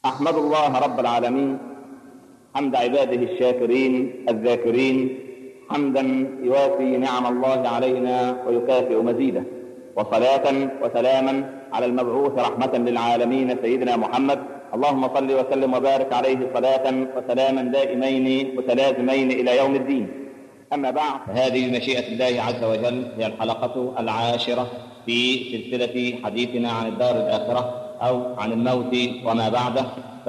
احمد الله رب العالمين حمد عباده الشاكرين الذاكرين حمدا يوافي نعم الله علينا ويكافئ مزيده وصلاه وسلاما على المبعوث رحمه للعالمين سيدنا محمد اللهم صل وسلم وبارك عليه صلاه وسلاما دائمين متلازمين الى يوم الدين اما بعد هذه بمشيئه الله عز وجل هي الحلقه العاشره في سلسله حديثنا عن الدار الاخره او عن الموت وما بعده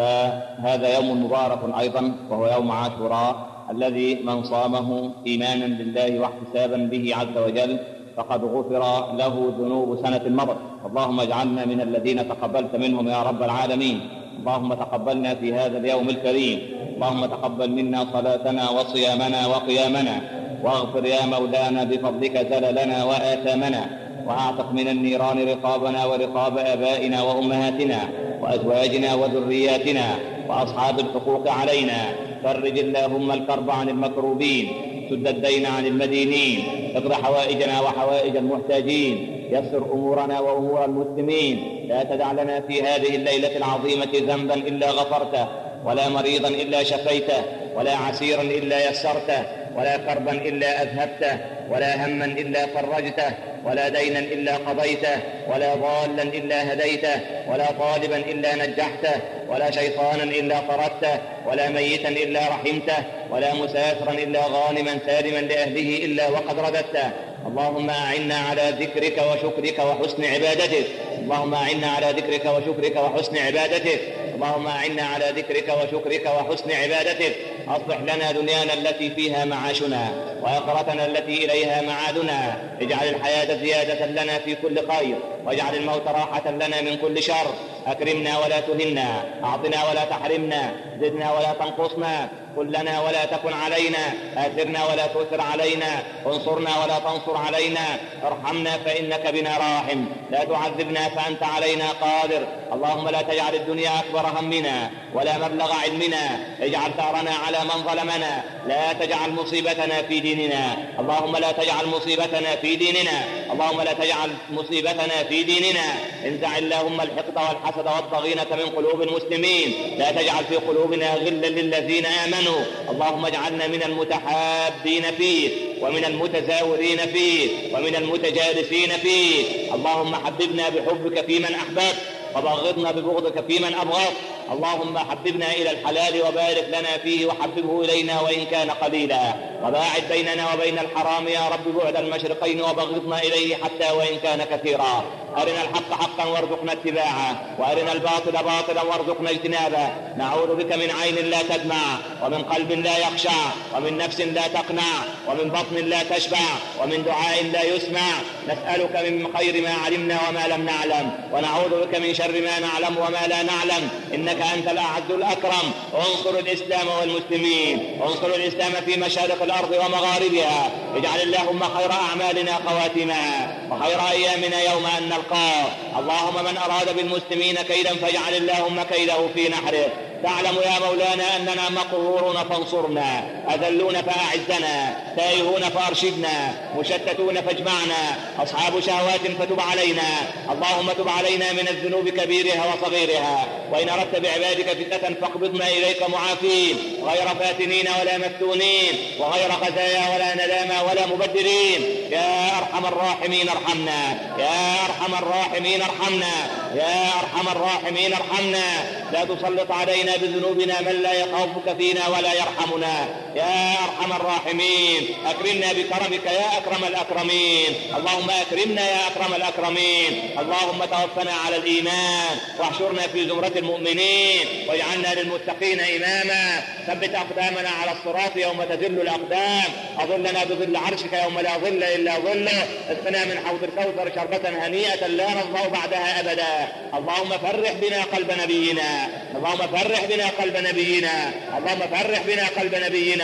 فهذا يوم مبارك ايضا وهو يوم عاشوراء الذي من صامه ايمانا بالله واحتسابا به عز وجل فقد غفر له ذنوب سنه مضت اللهم اجعلنا من الذين تقبلت منهم يا رب العالمين اللهم تقبلنا في هذا اليوم الكريم اللهم تقبل منا صلاتنا وصيامنا وقيامنا واغفر يا مولانا بفضلك زللنا واثامنا واعتق من النيران رقابنا ورقاب ابائنا وامهاتنا وازواجنا وذرياتنا واصحاب الحقوق علينا فرج اللهم الكرب عن المكروبين سد الدين عن المدينين اقض حوائجنا وحوائج المحتاجين يسر امورنا وامور المسلمين لا تدع لنا في هذه الليله العظيمه ذنبا الا غفرته ولا مريضا الا شفيته ولا عسيرا الا يسرته ولا كربا الا اذهبته ولا هما الا فرجته ولا دينا الا قضيته ولا ضالا الا هديته ولا طالبا الا نجحته ولا شيطانا الا طردته ولا ميتا الا رحمته ولا مسافرا الا غانما سالما لاهله الا وقد رددته اللهم اعنا على ذكرك وشكرك وحسن عبادتك اللهم اعنا على ذكرك وشكرك وحسن عبادتك اللهم اعنا على ذكرك وشكرك وحسن عبادتك اصلح لنا دنيانا التي فيها معاشنا واخرتنا التي اليها معادنا اجعل الحياه زياده لنا في كل خير واجعل الموت راحه لنا من كل شر اكرمنا ولا تهنا اعطنا ولا تحرمنا زدنا ولا تنقصنا كن لنا ولا تكن علينا آثرنا ولا تؤثر علينا انصرنا ولا تنصر علينا ارحمنا فإنك بنا راحم لا تعذبنا فأنت علينا قادر اللهم لا تجعل الدنيا أكبر همنا ولا مبلغ علمنا اجعل ثارنا على من ظلمنا لا تجعل مصيبتنا في ديننا اللهم لا تجعل مصيبتنا في ديننا اللهم لا تجعل مصيبتنا في ديننا انزع اللهم الحقد والحسد والضغينة من قلوب المسلمين لا تجعل في قلوبنا غلا للذين آمنوا اللهم اجعلنا من المتحابين فيه ومن المتزاورين فيه ومن المتجالسين فيه اللهم حببنا بحبك في من أحببت وبغضنا ببغضك في من أبغض اللهم حببنا إلى الحلال وبارك لنا فيه وحببه إلينا وإن كان قليلا وباعد بيننا وبين الحرام يا رب بعد المشرقين وبغضنا إليه حتى وإن كان كثيرا أرنا الحق حقا وارزقنا اتباعه وأرنا الباطل باطلا وارزقنا اجتنابه نعوذ بك من عين لا تدمع ومن قلب لا يخشع ومن نفس لا تقنع ومن بطن لا تشبع ومن دعاء لا يسمع نسألك من خير ما علمنا وما لم نعلم ونعوذ بك من شر ما نعلم وما لا نعلم إنك أنت الأعز الأكرم انصر الإسلام والمسلمين انصر الإسلام في مشارق الأرض ومغاربها اجعل اللهم خير أعمالنا خواتمها وخير أيامنا يوم أن نلقاه اللهم من أراد بالمسلمين كيدا فاجعل اللهم كيده في نحره تعلم يا مولانا أننا مقهورون فانصرنا أذلون فأعزنا تائهون فأرشدنا مشتتون فاجمعنا أصحاب شهوات فتب علينا اللهم تب علينا من الذنوب كبيرها وصغيرها وإن أردت بعبادك فتنة فاقبضنا إليك معافين غير فاتنين ولا مفتونين وغير خزايا ولا ندامى ولا مبدلين يا أرحم الراحمين ارحمنا يا أرحم الراحمين ارحمنا يا أرحم الراحمين ارحمنا لا تسلط علينا بذنوبنا من لا يخافك فينا ولا يرحمنا يا أرحم الراحمين أكرمنا بكرمك يا أكرم الأكرمين اللهم أكرمنا يا أكرم الأكرمين اللهم توفنا على الإيمان واحشرنا في زمرة المؤمنين واجعلنا للمتقين إماما ثبت أقدامنا على الصراط يوم تذل الأقدام أظلنا بظل عرشك يوم لا ظل إلا ظله اسقنا من حوض الكوثر شربة هنيئة لا نظمأ بعدها أبدا اللهم فرح بنا قلب نبينا اللهم فرح بنا قلب نبينا اللهم فرح بنا قلب نبينا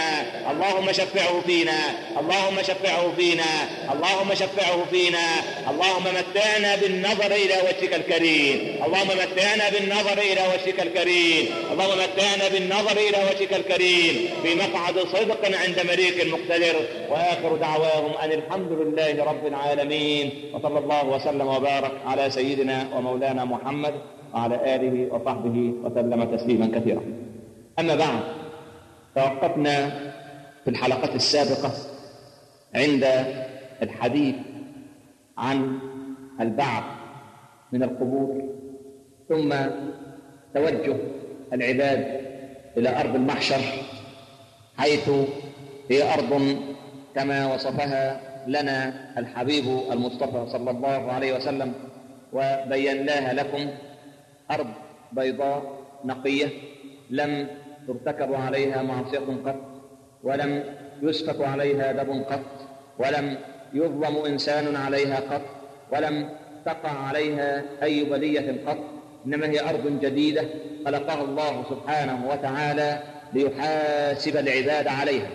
فينا اللهم شفعه فينا اللهم شفعه فينا اللهم شفعه فينا اللهم متعنا بالنظر إلى وجهك الكريم اللهم متعنا بالنظر إلى وجهك الكريم اللهم متعنا بالنظر إلى وجهك الكريم في مقعد صدق عند مليك مقتدر وآخر دعواهم أن الحمد لله رب العالمين وصلى الله وسلم وبارك على سيدنا ومولانا محمد وعلى آله وصحبه وسلم تسليما كثيرا أما بعد توقفنا في الحلقة السابقة عند الحديث عن البعث من القبور ثم توجه العباد إلى أرض المحشر حيث هي أرض كما وصفها لنا الحبيب المصطفى صلى الله عليه وسلم وبيناها لكم أرض بيضاء نقية لم ترتكب عليها معصية قط ولم يسفك عليها دم قط ولم يظلم إنسان عليها قط ولم تقع عليها أي بلية قط إنما هي أرض جديدة خلقها الله سبحانه وتعالى ليحاسب العباد عليها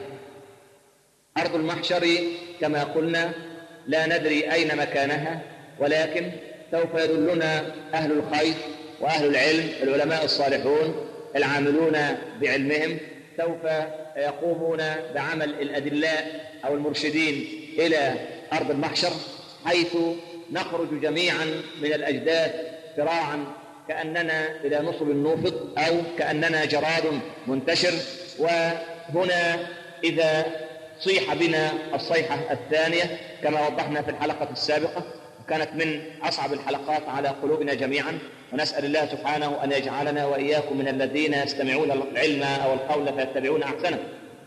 أرض المحشر كما قلنا لا ندري أين مكانها ولكن سوف يدلنا أهل الخير وأهل العلم العلماء الصالحون العاملون بعلمهم سوف يقومون بعمل الأدلاء أو المرشدين إلى أرض المحشر حيث نخرج جميعا من الأجداث سراعا كأننا إلى نصب النوفط أو كأننا جراد منتشر وهنا إذا صيح بنا الصيحة الثانية كما وضحنا في الحلقة السابقة كانت من أصعب الحلقات على قلوبنا جميعا ونسأل الله سبحانه أن يجعلنا وإياكم من الذين يستمعون العلم أو القول فيتبعون أحسنه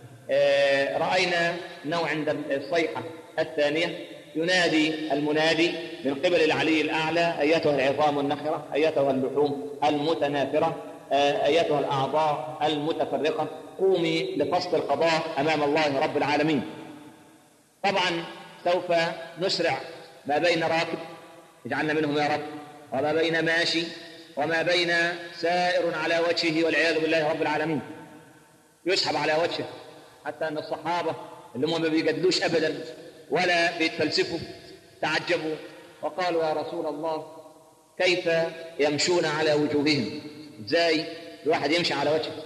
رأينا أنه عند الصيحة الثانية ينادي المنادي من قبل العلي الأعلى أيتها العظام النخرة أيتها اللحوم المتناثرة أيتها الأعضاء المتفرقة قومي لفصل القضاء أمام الله رب العالمين طبعا سوف نسرع ما بين راكب اجعلنا منهم يا رب وما بين ماشي وما بين سائر على وجهه والعياذ بالله رب العالمين يسحب على وجهه حتى ان الصحابه اللي هم ما بيجادلوش ابدا ولا بيتفلسفوا تعجبوا وقالوا يا رسول الله كيف يمشون على وجوههم ازاي الواحد يمشي على وجهه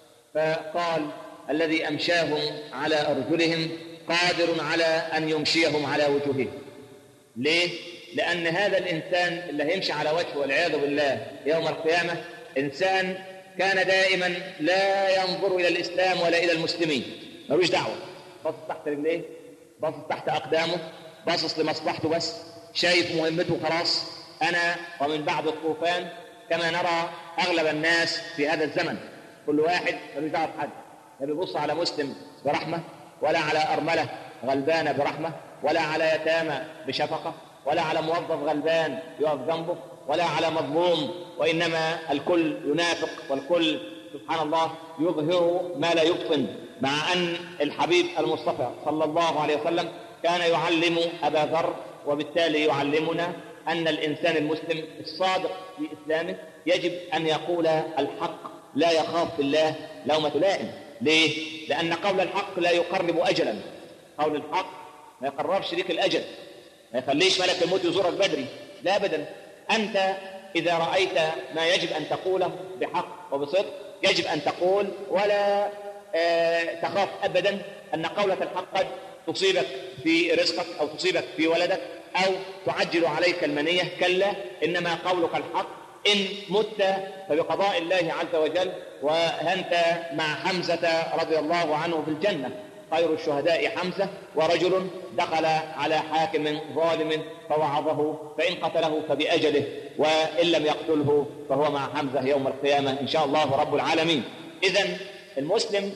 فقال الذي امشاهم على ارجلهم قادر على ان يمشيهم على وجوههم ليه لان هذا الانسان اللي هيمشي على وجهه والعياذ بالله يوم القيامه انسان كان دائما لا ينظر الى الاسلام ولا الى المسلمين ملوش دعوه باصص تحت رجليه باصص تحت اقدامه باصص لمصلحته بس شايف مهمته خلاص انا ومن بعد الطوفان كما نرى اغلب الناس في هذا الزمن كل واحد ملوش دعوه بحد لا بيبص على مسلم برحمه ولا على ارمله غلبانه برحمه ولا على يتامى بشفقه ولا على موظف غلبان يقف جنبه ولا على مظلوم وانما الكل ينافق والكل سبحان الله يظهر ما لا يبطن مع ان الحبيب المصطفى صلى الله عليه وسلم كان يعلم ابا ذر وبالتالي يعلمنا ان الانسان المسلم الصادق في اسلامه يجب ان يقول الحق لا يخاف في الله لومة لائم ليه؟ لأن قول الحق لا يقرب أجلا قول الحق ما يقربش ليك الأجل ما يخليش ملك الموت يزورك بدري لا أبدا أنت إذا رأيت ما يجب أن تقوله بحق وبصدق يجب أن تقول ولا آه تخاف أبدا أن قولة الحق قد تصيبك في رزقك أو تصيبك في ولدك أو تعجل عليك المنية كلا إنما قولك الحق إن مت فبقضاء الله عز وجل وأنت مع حمزة رضي الله عنه في الجنة خير الشهداء حمزة ورجل دخل على حاكم ظالم فوعظه فإن قتله فبأجله وإن لم يقتله فهو مع حمزة يوم القيامة إن شاء الله رب العالمين إذا المسلم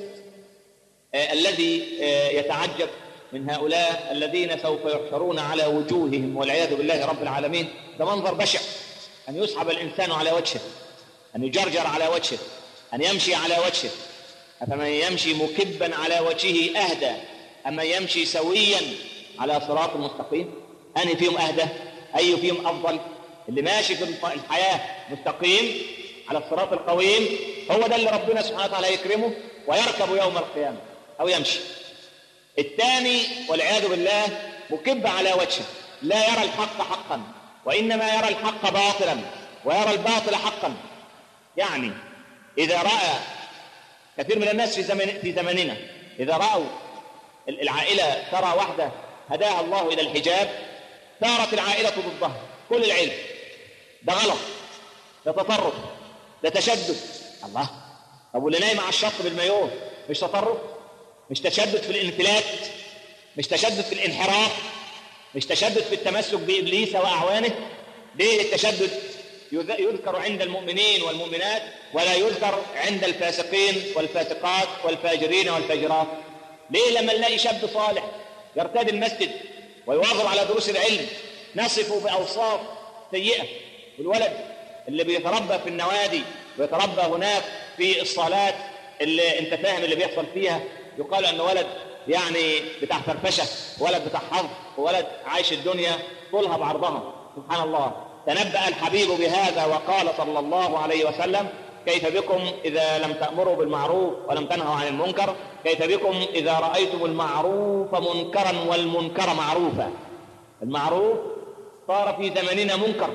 آه الذي آه يتعجب من هؤلاء الذين سوف يحشرون على وجوههم والعياذ بالله رب العالمين ده منظر بشع أن يسحب الإنسان على وجهه أن يجرجر على وجهه أن يمشي على وجهه أفمن يمشي مكبا على وجهه أهدى أما يمشي سويا على صراط مستقيم أني فيهم أهدى أي فيهم أفضل اللي ماشي في الحياة مستقيم على الصراط القويم هو ده اللي ربنا سبحانه وتعالى يكرمه ويركب يوم القيامة أو يمشي الثاني والعياذ بالله مكب على وجهه لا يرى الحق حقا وإنما يرى الحق باطلا ويرى الباطل حقا يعني إذا رأى كثير من الناس في زمن في زمننا إذا رأوا العائلة ترى واحدة هداها الله إلى الحجاب ثارت العائلة ضدها كل العلم ده غلط ده تطرف ده تشدد الله طب واللي نايم على الشط بالمايوه مش تطرف مش تشدد في الانفلات مش تشدد في الانحراف مش تشدد في التمسك بإبليس وأعوانه ليه التشدد يذكر عند المؤمنين والمؤمنات ولا يذكر عند الفاسقين والفاسقات والفاجرين والفاجرات ليه لما نلاقي شاب صالح يرتدي المسجد ويواظب على دروس العلم نصفه بأوصاف سيئة والولد اللي بيتربى في النوادي ويتربى هناك في الصالات اللي انت فاهم اللي بيحصل فيها يقال ان ولد يعني بتاع فرفشه ولد بتاع حظ وولد عايش الدنيا طولها بعرضها سبحان الله تنبأ الحبيب بهذا وقال صلى الله عليه وسلم كيف بكم إذا لم تأمروا بالمعروف ولم تنهوا عن المنكر كيف بكم إذا رأيتم المعروف منكرا والمنكر معروفا المعروف صار في زمننا منكر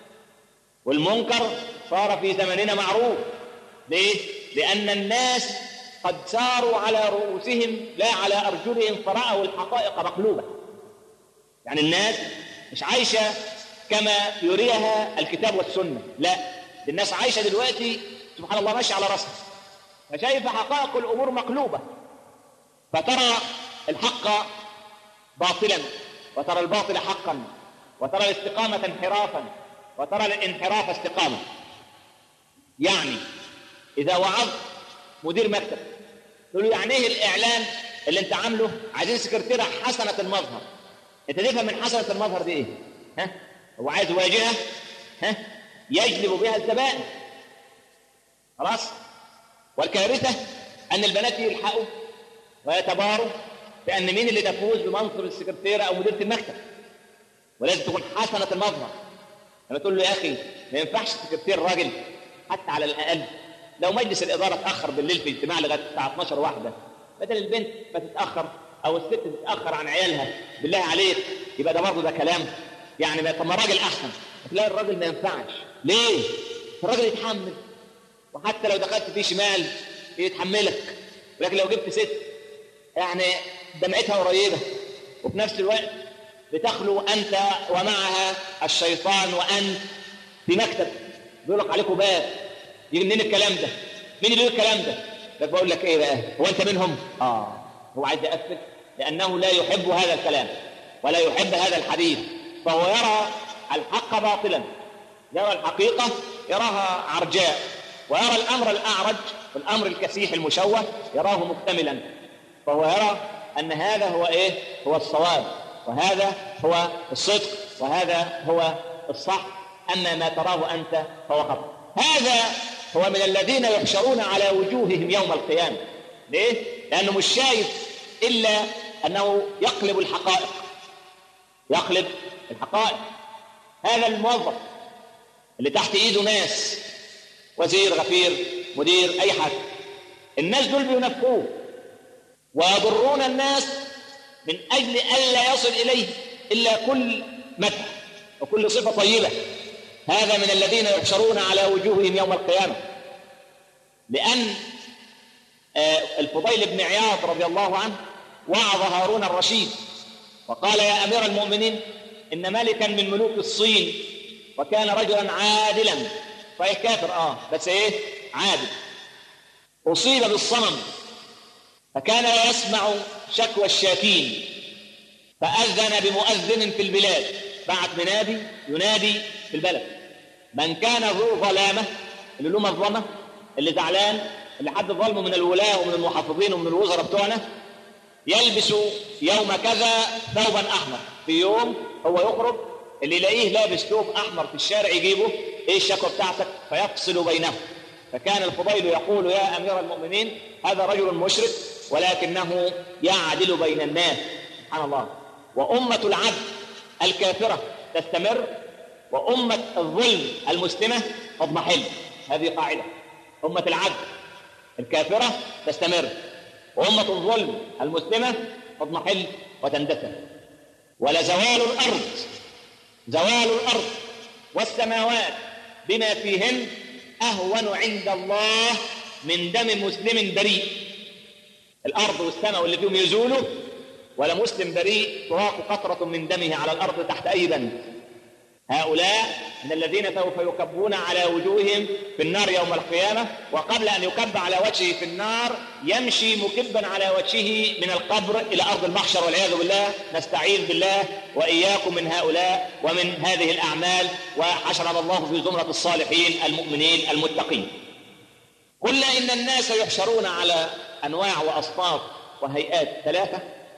والمنكر صار في زمننا معروف ليه؟ لأن الناس قد ساروا على رؤوسهم لا على أرجلهم فرأوا الحقائق مقلوبة يعني الناس مش عايشة كما يريها الكتاب والسنة لا الناس عايشة دلوقتي سبحان الله ماشية على رأسها فشايفة حقائق الأمور مقلوبة فترى الحق باطلا وترى الباطل حقا وترى الاستقامة انحرافا وترى الانحراف استقامة يعني إذا وعظت مدير مكتب تقول له يعني ايه الإعلان اللي أنت عامله عايزين سكرتيرة حسنة المظهر أنت تفهم من حسنة المظهر دي إيه؟ ها؟ هو عايز واجهة ها؟ يجلب بها الزبائن خلاص والكارثة أن البنات يلحقوا ويتباروا بأن مين اللي تفوز بمنصب السكرتيرة أو مديرة المكتب ولازم تكون حسنة المظهر لما تقول له يا أخي ما ينفعش سكرتير راجل حتى على الأقل لو مجلس الإدارة اتأخر بالليل في اجتماع لغاية الساعة 12 واحدة بدل البنت ما تتأخر أو الست تتأخر عن عيالها بالله عليك يبقى ده برضه ده كلام يعني طب ما الراجل أحسن تلاقي الراجل ما ينفعش ليه؟ الراجل يتحمل وحتى لو دخلت فيه شمال يتحملك ولكن لو جبت ست يعني دمعتها قريبة وفي نفس الوقت بتخلو أنت ومعها الشيطان وأنت في مكتب بيقول لك عليكم باب يجي منين الكلام ده؟ مين اللي يقول الكلام ده؟ لك بقول لك ايه بقى؟ هو انت منهم؟ اه هو عايز يقفل لانه لا يحب هذا الكلام ولا يحب هذا الحديث فهو يرى الحق باطلا يرى الحقيقه يراها عرجاء ويرى الامر الاعرج والامر الكسيح المشوه يراه مكتملا فهو يرى ان هذا هو ايه؟ هو الصواب وهذا هو الصدق وهذا هو الصح اما ما تراه انت فهو خطأ هذا هو من الذين يحشرون على وجوههم يوم القيامة ليه؟ لأنه مش شايف إلا أنه يقلب الحقائق يقلب الحقائق هذا الموظف اللي تحت إيده ناس وزير غفير مدير أي حد الناس دول بينفقوه ويضرون الناس من أجل ألا يصل إليه إلا كل مدح وكل صفة طيبة هذا من الذين يحشرون على وجوههم يوم القيامة لأن الفضيل بن عياض رضي الله عنه وعظ هارون الرشيد وقال يا أمير المؤمنين إن ملكا من ملوك الصين وكان رجلا عادلا صحيح كافر آه بس إيه عادل أصيب بالصنم فكان لا يسمع شكوى الشاكين فأذن بمؤذن في البلاد بعت منادي ينادي في البلد من كان ذو ظلامة اللي له مظلمة اللي زعلان اللي حد ظلمه من الولاة ومن المحافظين ومن الوزراء بتوعنا يلبس يوم كذا ثوبا أحمر في يوم هو يخرج اللي يلاقيه لابس ثوب أحمر في الشارع يجيبه إيه الشكوى بتاعتك فيفصل بينهم فكان الفضيل يقول يا أمير المؤمنين هذا رجل مشرك ولكنه يعدل بين الناس سبحان الله وأمة العدل الكافرة تستمر وأمة الظلم المسلمة تضمحل هذه قاعدة أمة العدل الكافرة تستمر وأمة الظلم المسلمة تضمحل وتندثر ولزوال الأرض زوال الأرض والسماوات بما فيهن أهون عند الله من دم مسلم بريء الأرض والسماء واللي فيهم يزولوا ولا مسلم بريء تراق قطرة من دمه على الأرض تحت أي بند هؤلاء من الذين سوف يكبون على وجوههم في النار يوم القيامة وقبل أن يكب على وجهه في النار يمشي مكبا على وجهه من القبر إلى أرض المحشر والعياذ بالله نستعيذ بالله وإياكم من هؤلاء ومن هذه الأعمال وحشرنا الله في زمرة الصالحين المؤمنين المتقين قلنا إن الناس يحشرون على أنواع وأصناف وهيئات ثلاثة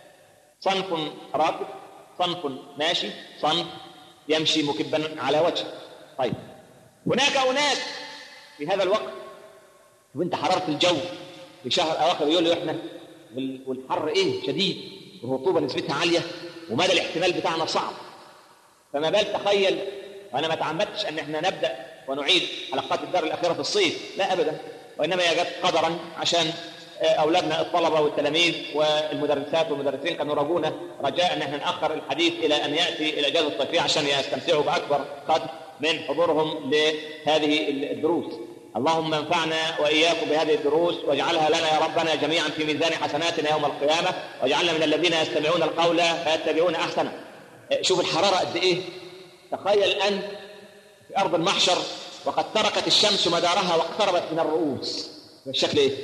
صنف راكب صنف ماشي صنف يمشي مكبا على وجهه طيب هناك أناس في هذا الوقت وانت حرارة الجو في شهر أواخر يقول له احنا والحر ايه شديد والرطوبة نسبتها عالية ومدى الاحتمال بتاعنا صعب فما بال تخيل وانا ما تعمدتش ان احنا نبدا ونعيد حلقات الدار الاخيره في الصيف لا ابدا وانما هي جت قدرا عشان اولادنا الطلبه والتلاميذ والمدرسات والمدرسين كانوا رجونا رجاء ان احنا ناخر الحديث الى ان ياتي الى اجازه الصيفيه عشان يستمتعوا باكبر قدر من حضورهم لهذه الدروس. اللهم انفعنا واياكم بهذه الدروس واجعلها لنا يا ربنا جميعا في ميزان حسناتنا يوم القيامه واجعلنا من الذين يستمعون القول فيتبعون احسنه. شوف الحراره قد ايه؟ تخيل الان في ارض المحشر وقد تركت الشمس مدارها واقتربت من الرؤوس. الشكل ايه؟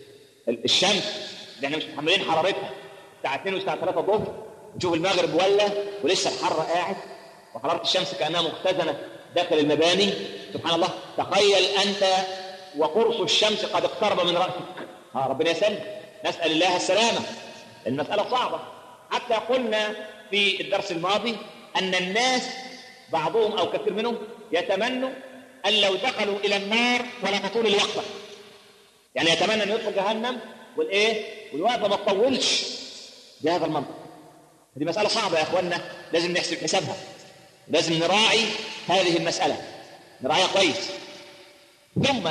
الشمس اللي احنا مش متحملين حرارتها الساعه 2 والساعه 3 الظهر نشوف المغرب ولا ولسه الحر قاعد وحراره الشمس كانها مختزنه داخل المباني سبحان الله تخيل انت وقرص الشمس قد اقترب من راسك ها ربنا يسلم نسال الله السلامه المساله صعبه حتى قلنا في الدرس الماضي ان الناس بعضهم او كثير منهم يتمنوا ان لو دخلوا الى النار ولا تطول الوقفه يعني يتمنى انه يدخل جهنم والايه والوقفه ما تطولش بهذا المنطق دي مساله صعبه يا اخوانا لازم نحسب حسابها لازم نراعي هذه المساله نراعيها كويس ثم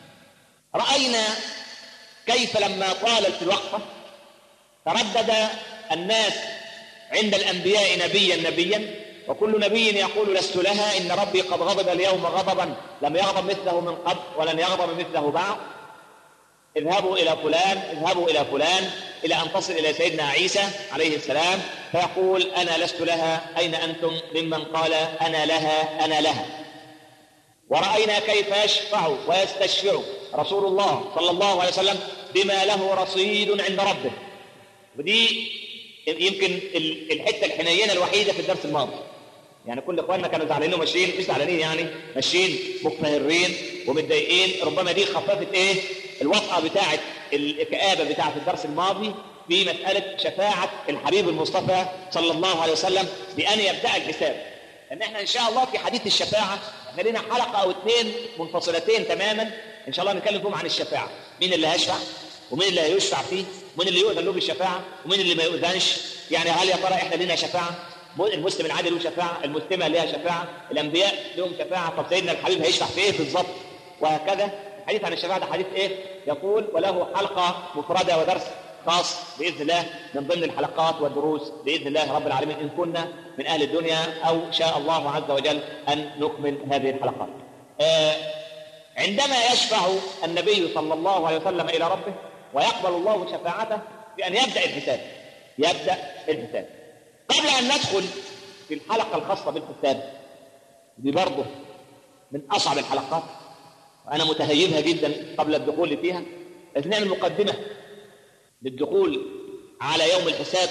راينا كيف لما طالت الوقفه تردد الناس عند الانبياء نبيا نبيا وكل نبي يقول لست لها ان ربي قد غضب اليوم غضبا لم يغضب مثله من قبل ولن يغضب مثله بعد اذهبوا إلى فلان اذهبوا إلى فلان إلى أن تصل إلى سيدنا عيسى عليه السلام فيقول أنا لست لها أين أنتم ممن قال أنا لها أنا لها ورأينا كيف يشفع ويستشفع رسول الله صلى الله عليه وسلم بما له رصيد عند ربه ودي يمكن الحته الحنينه الوحيده في الدرس الماضي يعني كل اخواننا كانوا زعلانين وماشيين مش زعلانين يعني ماشيين مقتهرين ومتضايقين ربما دي خففت ايه الوطأة بتاعة الكآبة بتاعة الدرس الماضي في مسألة شفاعة الحبيب المصطفى صلى الله عليه وسلم بأن يبدأ الحساب ان احنا ان شاء الله في حديث الشفاعة احنا لنا حلقة او اثنين منفصلتين تماما ان شاء الله نتكلم فيهم عن الشفاعة مين اللي هيشفع ومين اللي هيشفع فيه ومين اللي يؤذن له بالشفاعة ومين اللي ما يؤذنش يعني هل يا ترى احنا لنا شفاعة المسلم العادي له شفاعة المسلمة لها شفاعة الأنبياء لهم شفاعة طب سيدنا الحبيب هيشفع في إيه بالظبط وهكذا الحديث عن الشفاعة ده حديث إيه يقول وله حلقة مفردة ودرس خاص بإذن الله من ضمن الحلقات والدروس بإذن الله رب العالمين إن كنا من أهل الدنيا أو شاء الله عز وجل أن نكمل هذه الحلقات آه عندما يشفع النبي صلى الله عليه وسلم إلى ربه ويقبل الله شفاعته بأن يبدأ الحساب يبدأ الحساب قبل أن ندخل في الحلقة الخاصة بالحساب دي برضه من أصعب الحلقات وأنا متهيبها جدا قبل الدخول فيها لازم نعمل مقدمة للدخول على يوم الحساب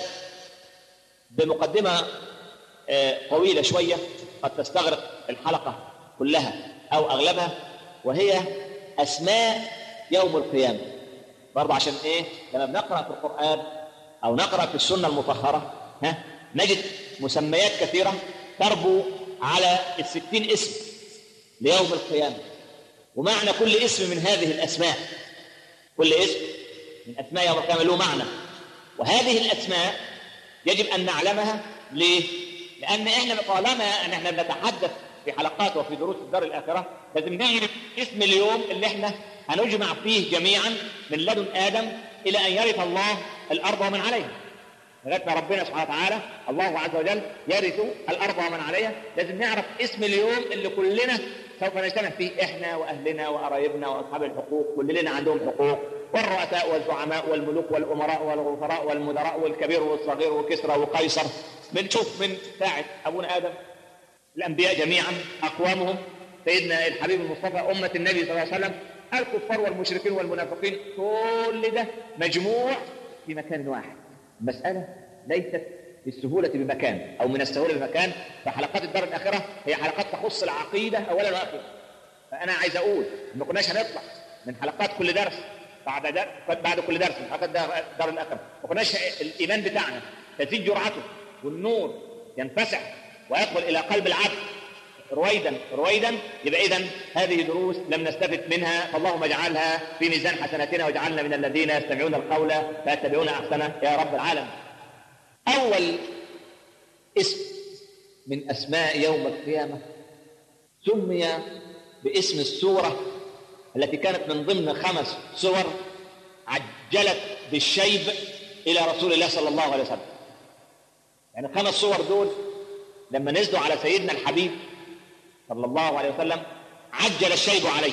بمقدمة طويلة شوية قد تستغرق الحلقة كلها أو أغلبها وهي أسماء يوم القيامة برضه عشان إيه لما بنقرأ في القرآن أو نقرأ في السنة المطهرة ها نجد مسميات كثيرة تربو على الستين اسم ليوم القيامة ومعنى كل اسم من هذه الأسماء كل اسم من أسماء يوم القيامة له معنى وهذه الأسماء يجب أن نعلمها ليه؟ لأن إحنا طالما أن إحنا بنتحدث في حلقات وفي دروس الدار الآخرة لازم نعرف اسم اليوم اللي إحنا هنجمع فيه جميعا من لدن آدم الى ان يرث الله الارض ومن عليها لغايه ما ربنا سبحانه وتعالى الله عز وجل يرث الارض ومن عليها لازم نعرف اسم اليوم اللي كلنا سوف نجتمع فيه احنا واهلنا وقرايبنا واصحاب الحقوق كلنا عندهم حقوق والرؤساء والزعماء والملوك والامراء والغفراء والمدراء والكبير والصغير وكسرى وقيصر بنشوف من ساعه ابونا ادم الانبياء جميعا اقوامهم سيدنا الحبيب المصطفى امه النبي صلى الله عليه وسلم الكفار والمشركين والمنافقين كل ده مجموع في مكان واحد المساله ليست بالسهولة بمكان أو من السهولة بمكان فحلقات الدار الآخرة هي حلقات تخص العقيدة أولا وآخرا فأنا عايز أقول ما كناش هنطلع من حلقات كل درس بعد در... بعد كل درس من حلقات دار, دار الآخرة ما كناش الإيمان بتاعنا تزيد جرعته والنور ينفسح ويدخل إلى قلب العبد رويدا رويدا يبقى إذا هذه دروس لم نستفد منها فاللهم اجعلها في ميزان حسناتنا واجعلنا من الذين يستمعون القول فيتبعون أحسنه يا رب العالمين أول اسم من أسماء يوم القيامة سمي باسم السورة التي كانت من ضمن خمس سور عجلت بالشيب إلى رسول الله صلى الله عليه وسلم يعني الخمس صور دول لما نزلوا على سيدنا الحبيب صلى الله عليه وسلم عجل الشيب عليه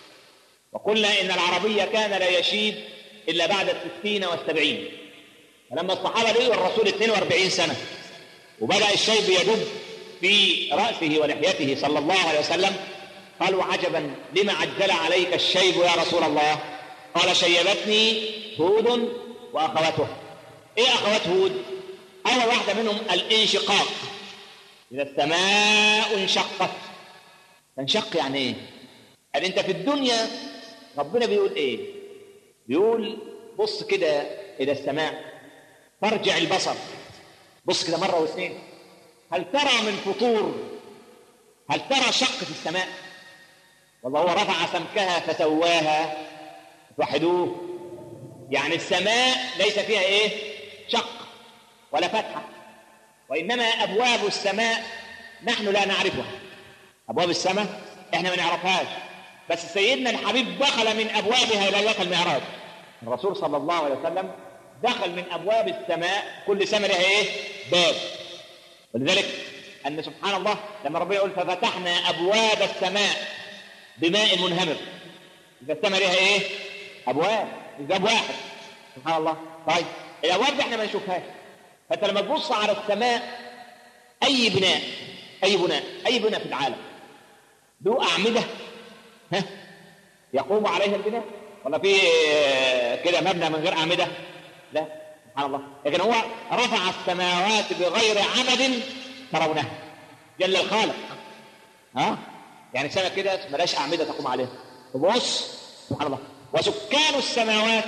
وقلنا إن العربية كان لا يشيب إلا بعد الستين والسبعين فلما الصحابة لقوا الرسول 42 سنة وبدأ الشيب يدب في رأسه ولحيته صلى الله عليه وسلم قالوا عجبا لما عجل عليك الشيب يا رسول الله قال شيبتني هود وأخواته إيه أخوات هود أول واحدة منهم الانشقاق إذا السماء انشقت تنشق يعني إيه؟ يعني أنت في الدنيا ربنا بيقول إيه؟ بيقول بص كده إلى السماء فارجع البصر بص كده مرة واثنين هل ترى من فطور هل ترى شق في السماء والله هو رفع سمكها فسواها وحدوه يعني السماء ليس فيها ايه شق ولا فتحة وإنما أبواب السماء نحن لا نعرفها أبواب السماء إحنا ما نعرفهاش بس سيدنا الحبيب دخل من أبوابها ليلة المعراج الرسول صلى الله عليه وسلم دخل من ابواب السماء كل سماء لها ايه باب ولذلك ان سبحان الله لما ربنا يقول ففتحنا ابواب السماء بماء منهمر يبقى السماء لها ايه ابواب مش باب واحد سبحان الله طيب الابواب دي احنا ما نشوفهاش فانت لما تبص على السماء اي بناء اي بناء اي بناء في العالم له اعمده ها يقوم عليها البناء ولا في كده مبنى من غير اعمده لا سبحان الله لكن هو رفع السماوات بغير عمد ترونها جل الخالق ها يعني السماء كده ملاش اعمده تقوم عليها وبص سبحان الله وسكان السماوات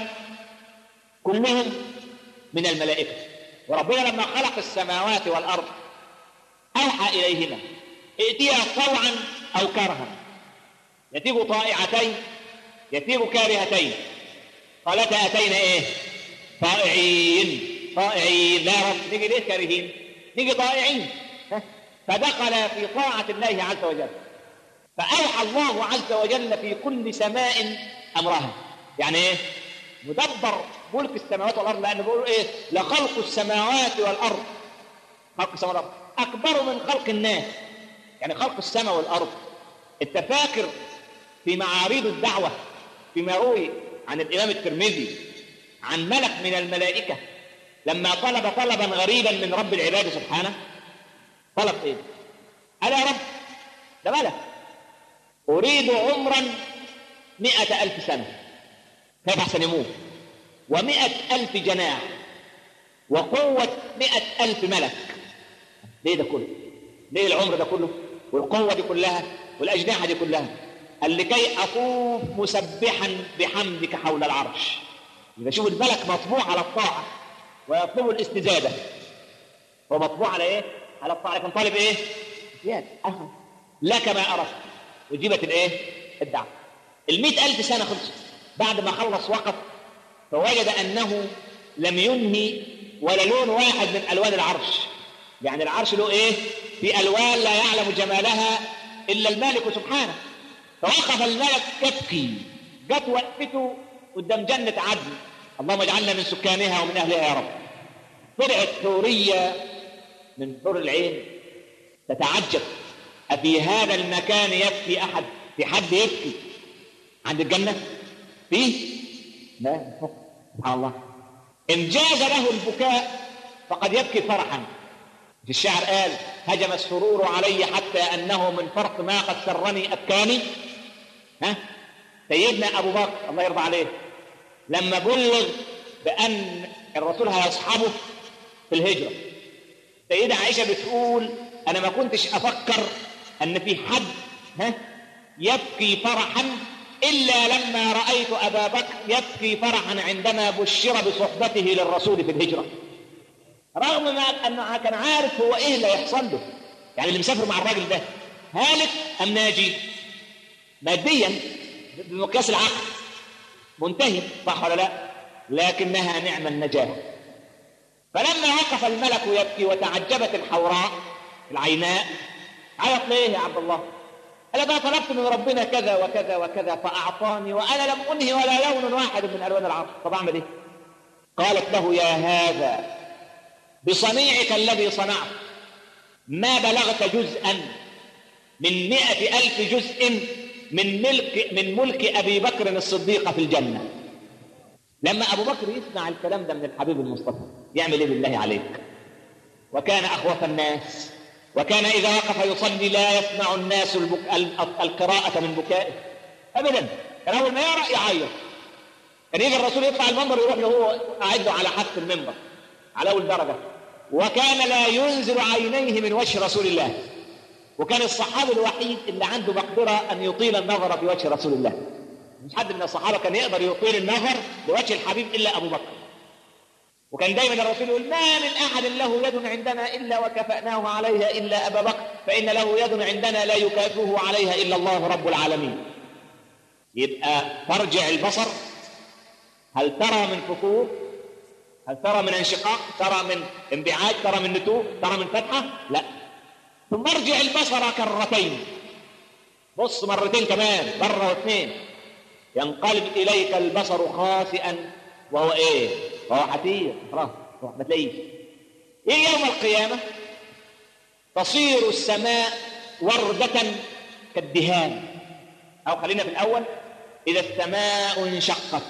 كلهم من الملائكه وربنا لما خلق السماوات والارض اوحى اليهما ائتيا طوعا او كرها يتيب طائعتين يتيب كارهتين قالتا اتينا ايه طائعين طائعين لا رب نيجي ليه كارهين نيجي طائعين فدخل في طاعة الله عز وجل فأوحى الله عز وجل في كل سماء أمرها يعني إيه مدبر ملك السماوات والأرض لأنه بيقولوا إيه لخلق السماوات والأرض خلق السماوات والأرض أكبر من خلق الناس يعني خلق السماء والأرض أنت فاكر في معاريض الدعوة فيما روي عن الإمام الترمذي عن ملك من الملائكة لما طلب طلبا غريبا من رب العباد سبحانه طلب ايه قال يا رب ده ملك أريد عمرا مئة ألف سنة كيف أحسن يموت ومئة ألف جناح وقوة مئة ألف ملك ليه ده كله ليه العمر ده كله والقوة دي كلها والأجنحة دي كلها قال لكي أطوف مسبحا بحمدك حول العرش يبقى شوف الملك مطبوع على الطاعة ويطلب الاستزادة هو مطبوع على ايه؟ على الطاعة لكن طالب ايه؟ زيادة لك ما أردت وجبت الايه؟ الدعوة المئة ألف سنة خلصت بعد ما خلص وقف فوجد أنه لم ينهي ولا لون واحد من ألوان العرش يعني العرش له ايه؟ في ألوان لا يعلم جمالها إلا المالك سبحانه فوقف الملك يبكي جت وقفته قدام جنة عدن اللهم اجعلنا من سكانها ومن اهلها يا رب طلعت حوريه من حور العين تتعجب أفي هذا المكان يبكي أحد في حد يبكي عند الجنة فيه لا سبحان الله إن جاز له البكاء فقد يبكي فرحا في الشعر قال هجم السرور علي حتى أنه من فرط ما قد سرني أبكاني ها سيدنا أبو بكر الله يرضى عليه لما بلغ بأن الرسول هيصحبه في الهجرة سيدة عائشة بتقول أنا ما كنتش أفكر أن في حد ها يبكي فرحا إلا لما رأيت أبا بكر يبكي فرحا عندما بشر بصحبته للرسول في الهجرة رغم ما أنه كان عارف هو إيه اللي هيحصل له يعني اللي مسافر مع الراجل ده هالك أم ناجي ماديا بمقياس العقل منتهي صح ولا لا لكنها نعم النجاة فلما وقف الملك يبكي وتعجبت الحوراء العيناء عيط ليه يا عبد الله أنا بقى طلبت من ربنا كذا وكذا وكذا فأعطاني وأنا لم أنهي ولا لون واحد من ألوان العرش طب أعمل إيه؟ قالت له يا هذا بصنيعك الذي صنعت ما بلغت جزءا من مئة ألف جزء من ملك من ملك أبي بكر الصديق في الجنة لما أبو بكر يسمع الكلام ده من الحبيب المصطفى يعمل إيه بالله عليك وكان أخوف الناس وكان إذا وقف يصلي لا يسمع الناس البك... القراءة من بكائه أبدا كان أول ما يقرأ يعيط كان يجي الرسول يطلع المنبر يروح له هو قاعد له على حافة المنبر على أول درجة وكان لا ينزل عينيه من وجه رسول الله وكان الصحابي الوحيد اللي عنده مقدرة أن يطيل النظر في وجه رسول الله مش حد من الصحابة كان يقدر يطيل النظر لوجه الحبيب إلا أبو بكر وكان دايما الرسول يقول ما من احد له يد عندنا الا وكفاناه عليها الا ابا بكر فان له يد عندنا لا يكافئه عليها الا الله رب العالمين يبقى ترجع البصر هل ترى من فتور هل ترى من انشقاق ترى من انبعاج ترى من نتوء ترى من فتحه لا ثم ارجع البصر كرتين بص مرتين كمان مره واثنين ينقلب اليك البصر خاسئا وهو ايه وهو حفير خلاص ما تلاقيش ايه يوم القيامه تصير السماء ورده كالدهان او خلينا في الاول اذا السماء انشقت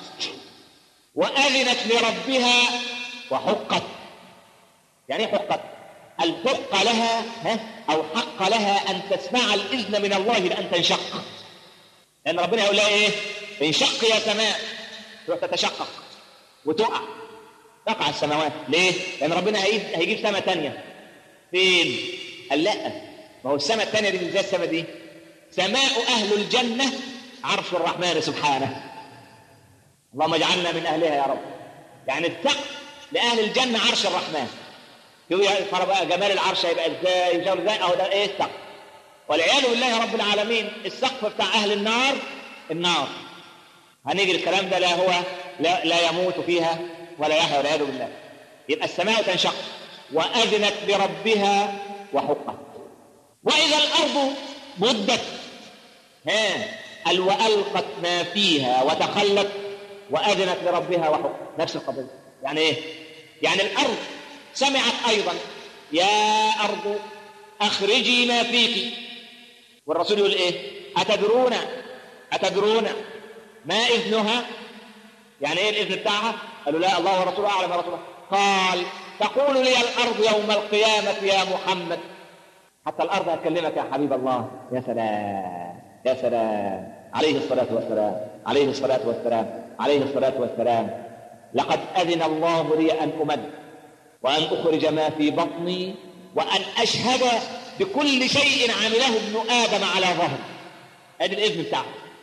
واذنت لربها وحقت يعني ايه حقت الحق لها ها او حق لها ان تسمع الاذن من الله لان تنشق لان ربنا يقول لها ايه انشق يا سماء تروح تتشقق وتقع تقع السماوات ليه؟ لأن ربنا هيجيب سماء تانية فين؟ قال لا ما هو السماء التانية دي ازاي السماء دي؟ سماء أهل الجنة عرش الرحمن سبحانه اللهم اجعلنا من أهلها يا رب يعني السقف لأهل الجنة عرش الرحمن شوف يا ترى بقى جمال العرش هيبقى ازاي وشغل ازاي اهو ده ايه السقف والعياذ بالله رب العالمين السقف بتاع اهل النار النار هنيجي الكلام ده لا هو لا, لا يموت فيها ولا يحيا والعياذ بالله يبقى السماء تنشق واذنت لربها وحقت واذا الارض مدت ها قال والقت ما فيها وتخلت واذنت لربها وحقت نفس القضيه يعني ايه يعني الارض سمعت ايضا يا ارض اخرجي ما فيك والرسول يقول ايه اتدرون اتدرون ما اذنها يعني ايه الاذن بتاعها قالوا لا الله ورسوله اعلم يا رسول الله قال تقول لي الارض يوم القيامه يا محمد حتى الارض هتكلمك يا حبيب الله يا سلام يا سلام عليه الصلاه والسلام عليه الصلاه والسلام عليه الصلاه والسلام لقد اذن الله لي ان امد وان اخرج ما في بطني وان اشهد بكل شيء عمله ابن ادم على ظهر ادي الاذن بتاعه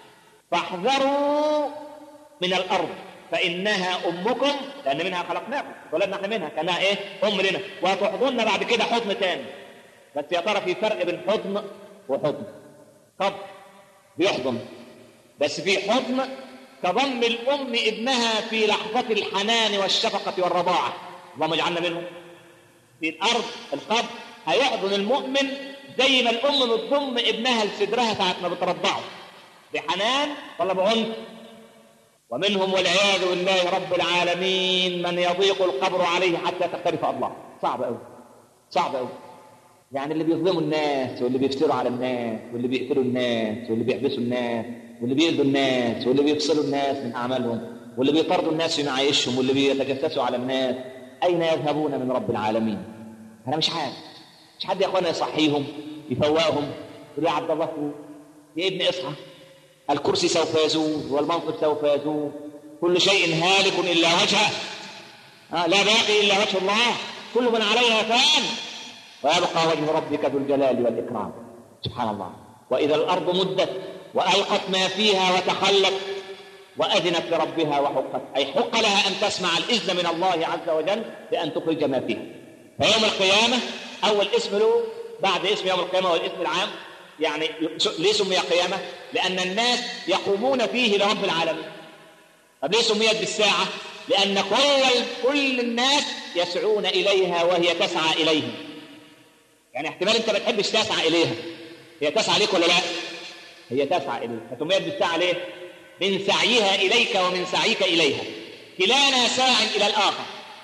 فاحذروا من الارض فانها امكم لان منها خلقناكم ولدنا احنا منها كانها ايه ام لنا وهتحضننا بعد كده حضن تاني بس يا ترى في فرق بين حضن وحضن قبل بيحضن بس في حضن كضم الام ابنها في لحظه الحنان والشفقه والرضاعه اللهم اجعلنا منهم في الارض القبر هيحضن المؤمن زي ما الام بتضم ابنها لصدرها ساعه ما بترضعه بحنان ولا بعنف ومنهم والعياذ بالله رب العالمين من يضيق القبر عليه حتى تختلف الله صعب قوي صعب قوي يعني اللي بيظلموا الناس واللي بيفتروا على الناس واللي بيقتلوا الناس واللي بيحبسوا الناس واللي بيأذوا الناس واللي بيفصلوا الناس من أعمالهم واللي بيطردوا الناس في معايشهم واللي بيتجسسوا على الناس أين يذهبون من رب العالمين أنا مش عارف مش حد يا أخوانا يصحيهم يفوقهم يقول يا عبد الله فوق يا ابني اصحى الكرسي سوف يزول والمنصب سوف يزول كل شيء هالك إلا وجهه آه لا باقي إلا وجه الله كل من عليها فان ويبقى وجه ربك ذو الجلال والإكرام سبحان الله وإذا الأرض مدت وألقت ما فيها وتخلت وأذنت لربها وحقت أي حق لها أن تسمع الإذن من الله عز وجل بأن تخرج ما فيها فيوم القيامة أول اسم له بعد اسم يوم القيامة والاسم العام يعني ليه سمي قيامة؟ لأن الناس يقومون فيه لرب العالمين طب ليه سميت بالساعة؟ لأن كل كل الناس يسعون إليها وهي تسعى إليهم يعني احتمال أنت ما تحبش تسعى إليها هي تسعى ليك ولا لا؟ هي تسعى إليك فسميت بالساعة ليه؟ من سعيها إليك ومن سعيك إليها كلانا ساع إلى الآخر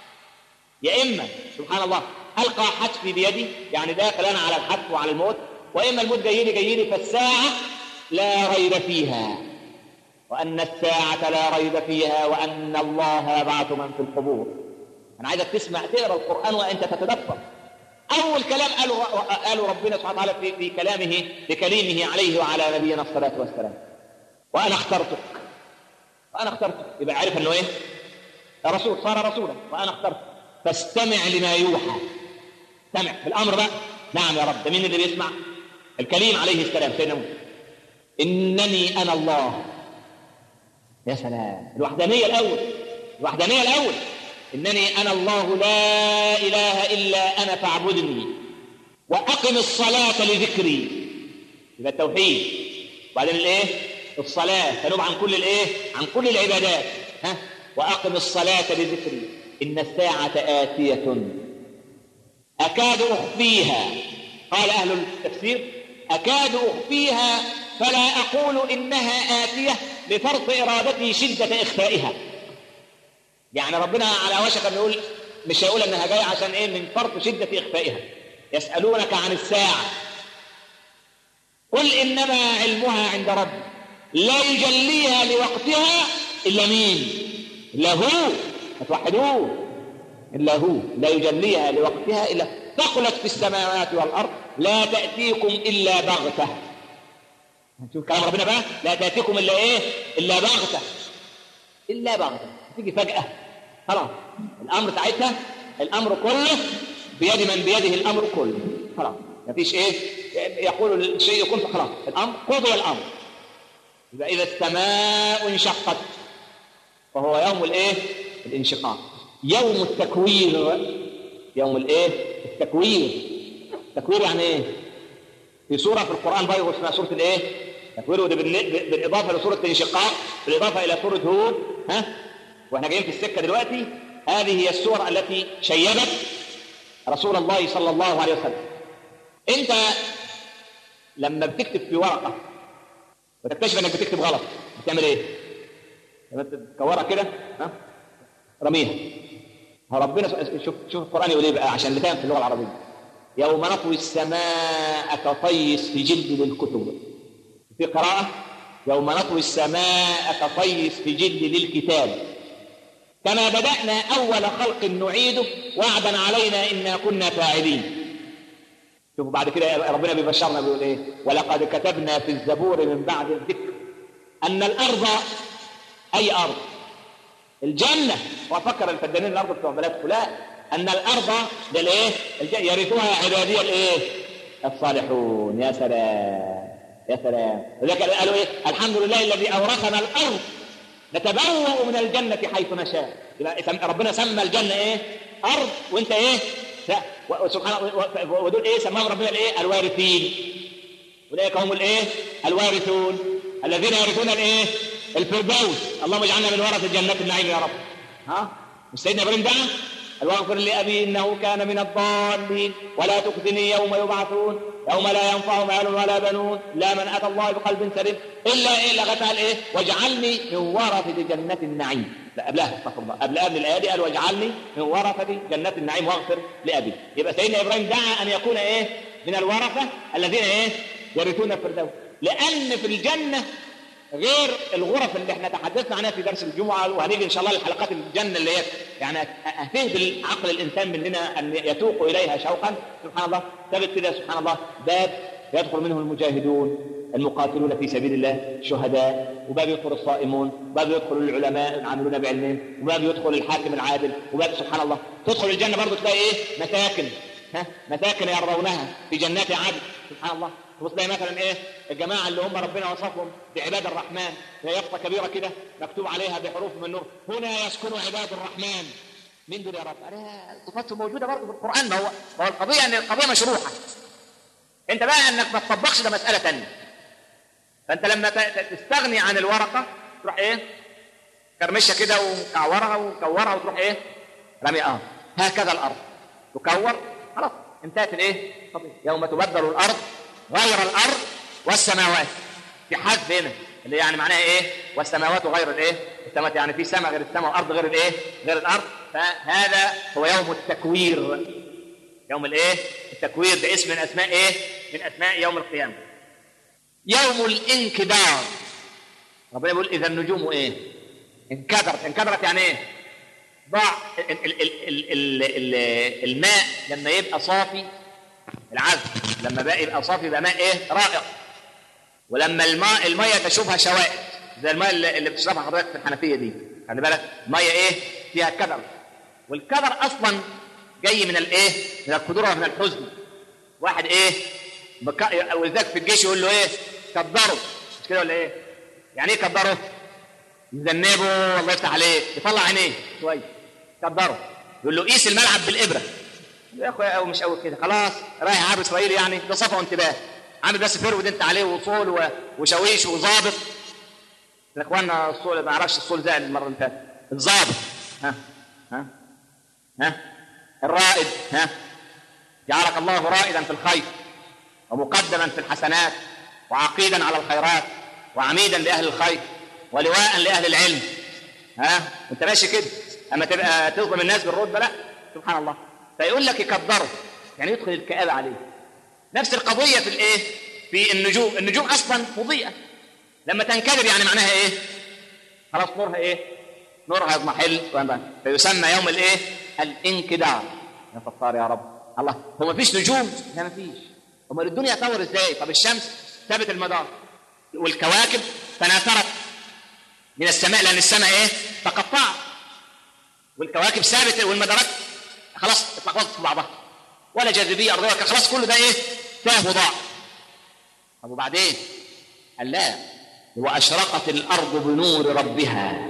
يا إما سبحان الله ألقى حتفي بيدي يعني داخل أنا على الحتف وعلى الموت وإما الموت جاي لي جاي لي فالساعة لا ريب فيها وأن الساعة لا ريب فيها وأن الله يبعث من في القبور أنا عايزك تسمع تقرأ القرآن وأنت تتدبر أول كلام قاله قاله ربنا سبحانه وتعالى في, في كلامه في كلمه عليه وعلى نبينا الصلاة والسلام وأنا اخترتك وأنا اخترتك يبقى عارف أنه إيه؟ رسول صار رسولا وأنا اخترتك فاستمع لما يوحى استمع بالأمر بقى نعم يا رب ده مين اللي بيسمع؟ الكليم عليه السلام سيدنا موسى إنني أنا الله يا سلام الوحدانية الأول الوحدانية الأول إنني أنا الله لا إله إلا أنا فاعبدني وأقم الصلاة لذكري يبقى التوحيد وبعدين الإيه؟ الصلاة تنوب عن كل الإيه؟ عن كل العبادات ها؟ وأقم الصلاة لذكري إن الساعة آتية أكاد أخفيها قال أهل التفسير أكاد أخفيها فلا أقول إنها آتية لفرط إرادتي شدة إخفائها يعني ربنا على وشك أن يقول مش هيقول إنها جاية عشان إيه من فرط شدة إخفائها يسألونك عن الساعة قل إنما علمها عند ربي لا يجليها لوقتها إلا مين إلا هو هتوحدوه إلا هو لا يجليها لوقتها إلا ثقلت في السماوات والأرض لا تأتيكم إلا بغتة شوف كلام ربنا بقى لا تأتيكم إلا إيه إلا بغتة إلا بغتة تيجي فجأة خلاص الأمر ساعتها الأمر كله بيد من بيده الأمر كله خلاص مفيش إيه يقول الشيء يكون خلاص الأمر قضي الأمر يبقى إذا السماء انشقت فهو يوم الإيه الانشقاق يوم التكوير يوم الإيه التكوير التكوير يعني إيه في سورة في القرآن بقى اسمها سورة الإيه تكوير وده بالإضافة لسورة الانشقاق بالإضافة إلى سورة هود ها واحنا جايين في السكة دلوقتي هذه هي السور التي شيبت رسول الله صلى الله عليه وسلم انت لما بتكتب في ورقة وتكتشف انك بتكتب غلط بتعمل ايه؟ لما تكورها كده ها رميها ربنا شوف شوف القرآن يقول ايه بقى عشان اللي فاهم في اللغة العربية يوم نطوي السماء كطي السجل للكتب في قراءة يوم نطوي السماء كطي السجل للكتاب كما بدأنا أول خلق نعيده وعدا علينا إنا كنا فاعلين شوفوا بعد كده ربنا بيبشرنا بيقول ايه ولقد كتبنا في الزبور من بعد الذكر أن الأرض أي أرض الجنة وفكر الفدانين الأرض بتوع بلاد فلان أن الأرض ده الإيه يرثها عبادي الإيه الصالحون يا سلام يا سلام ولذلك قالوا إيه الحمد لله الذي أورثنا الأرض نتبوأ من الجنة حيث نشاء يبقى ربنا سمى الجنة إيه أرض وأنت إيه وسبحان ودول إيه سماهم ربنا الإيه الوارثين أولئك هم الإيه الوارثون الذين يرثون الإيه الفردوس اللهم اجعلنا من ورثة جنات النعيم يا رب ها مش سيدنا ابراهيم دعا واغفر لأبي إنه كان من الضالين ولا تخزني يوم يبعثون يوم لا ينفع مال ولا بنون لا من أتى الله بقلب سليم إلا إيه لغتها الإيه واجعلني من ورثة جنة النعيم لا قبلها استغفر الله قبل قبل الآية دي قال واجعلني من ورثة جنة النعيم واغفر لأبي يبقى سيدنا إبراهيم دعا أن يكون إيه من الورثة الذين إيه يرثون الفردوس لأن في الجنة غير الغرف اللي احنا تحدثنا عنها في درس الجمعه وهنيجي ان شاء الله لحلقات الجنه اللي هي يعني هتهدي عقل الانسان مننا ان يتوق اليها شوقا سبحان الله ثبت كده سبحان الله باب يدخل منه المجاهدون المقاتلون في سبيل الله شهداء وباب يدخل الصائمون وباب يدخل العلماء العاملون بعلمهم وباب يدخل الحاكم العادل وباب سبحان الله تدخل الجنه برضه تلاقي ايه مساكن ها مساكن يرونها في جنات عدن سبحان الله تبص تلاقي مثلا ايه الجماعه اللي هم ربنا وصفهم بعباد الرحمن هي يافطه كبيره كده مكتوب عليها بحروف من نور هنا يسكن عباد الرحمن مين دول يا رب؟ صفاتهم موجوده برضه في القران ما هو ما هو القضيه ان القضيه مشروحه انت بقى انك ما تطبقش ده مساله ثانيه فانت لما تستغني عن الورقه تروح ايه؟ كرمشها كده ومكعورها وكورها وتروح ايه؟ رمي اه هكذا الارض تكور خلاص انتهت الايه؟ يوم تبدل الارض غير الارض والسماوات في حذف هنا اللي يعني معناها ايه والسماوات غير الايه السماوات يعني في سماء غير السماء وارض غير الايه غير الارض فهذا هو يوم التكوير يوم الايه التكوير ده اسم من اسماء ايه من اسماء يوم القيامه يوم الانكدار ربنا يقول اذا النجوم ايه انكدرت انكدرت يعني ايه ضاع ال- ال- ال- ال- ال- الماء لما يبقى صافي العذب لما بقى يبقى صافي يبقى ماء ايه رائق ولما الماء الميه تشوفها شوائب زي الماء اللي اللي بتشربها حضرتك في الحنفيه دي خلي بالك الميه ايه فيها كدر والكدر اصلا جاي من الايه من القدره ومن الحزن واحد ايه بك... ولذلك في الجيش يقول له ايه كدره مش كده ولا ايه يعني ايه كدره يذنبه الله يفتح عليه يطلع عينيه شويه كدره يقول له قيس الملعب بالابره يا اخويا او مش قوي كده خلاص رايح عرب اسرائيل يعني ده صفا وانتباه عامل بس فرود انت عليه وصول و- وشويش وظابط يا اخوانا الصول ما اعرفش الصول زائد المره اللي فاتت الظابط ها ها ها الرائد ها جعلك الله رائدا في الخير ومقدما في الحسنات وعقيدا على الخيرات وعميدا لاهل الخير ولواء لاهل العلم ها انت ماشي كده اما تبقى تظلم الناس بالرتبه لا سبحان الله فيقول لك يكبره يعني يدخل الكآبة عليه نفس القضية في الايه في النجوم النجوم اصلا مضيئة لما تنكدر يعني معناها ايه خلاص نورها ايه نورها يضمحل فيسمى يوم الايه الانكدار يا ستار يا رب الله هو ما فيش نجوم لا ما فيش امال الدنيا تطور ازاي طب الشمس ثابت المدار والكواكب تناثرت من السماء لان السماء ايه تقطعت والكواكب ثابته والمدارات خلاص اتلخبطت في بعضها ولا جاذبيه ارضيه ولا خلاص كل ده ايه تاه وضاع طب وبعدين قال لا واشرقت الارض بنور ربها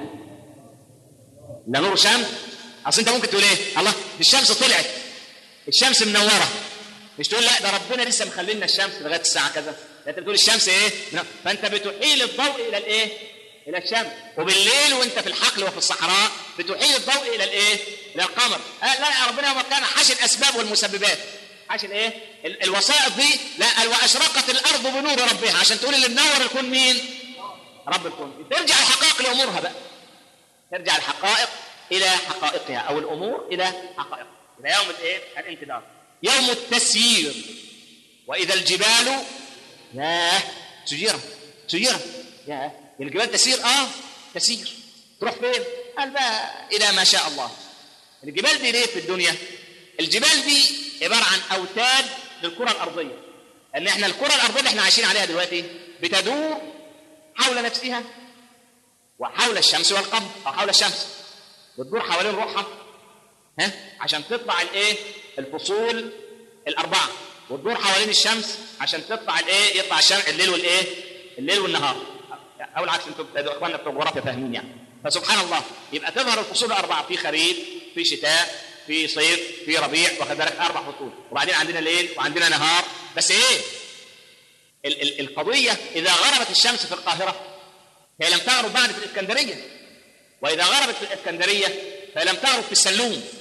لا نور شمس اصل انت ممكن تقول ايه الله الشمس طلعت الشمس منوره مش تقول لا ده ربنا لسه مخلينا الشمس لغايه الساعه كذا لا انت بتقول الشمس ايه فانت بتحيل الضوء الى الايه الى الشمس وبالليل وانت في الحقل وفي الصحراء بتحيل الضوء الى الايه الى القمر آه لا يا ربنا يوم كان حاش الاسباب والمسببات حاش الايه ال- الوسائط دي لا قال واشرقت الارض بنور ربها عشان تقول اللي منور الكون مين رب الكون ترجع الحقائق لامورها بقى ترجع الحقائق الى حقائقها او الامور الى حقائقها الى يوم الايه الانتظار يوم التسيير واذا الجبال ياه سيرت سيرت ياه الجبال تسير اه تسير تروح فين قال بقى الى ما شاء الله الجبال دي ليه في الدنيا الجبال دي عباره عن اوتاد للكره الارضيه ان احنا الكره الارضيه اللي احنا عايشين عليها دلوقتي بتدور حول نفسها وحول الشمس والقمر او حول الشمس بتدور حوالين روحها ها عشان تطلع الايه الفصول الاربعه وتدور حوالين الشمس عشان تطلع الايه يطلع الشمس الليل والايه الليل والنهار او العكس انتم اخواننا بتوع الجغرافيا فاهمين يعني فسبحان الله يبقى تظهر الفصول الاربعه في خريف في شتاء في صيف في ربيع واخد بالك اربع فصول وبعدين عندنا ليل وعندنا نهار بس ايه ال- ال- القضيه اذا غربت الشمس في القاهره هي لم تغرب بعد في الاسكندريه واذا غربت في الاسكندريه فهي لم تغرب في السلوم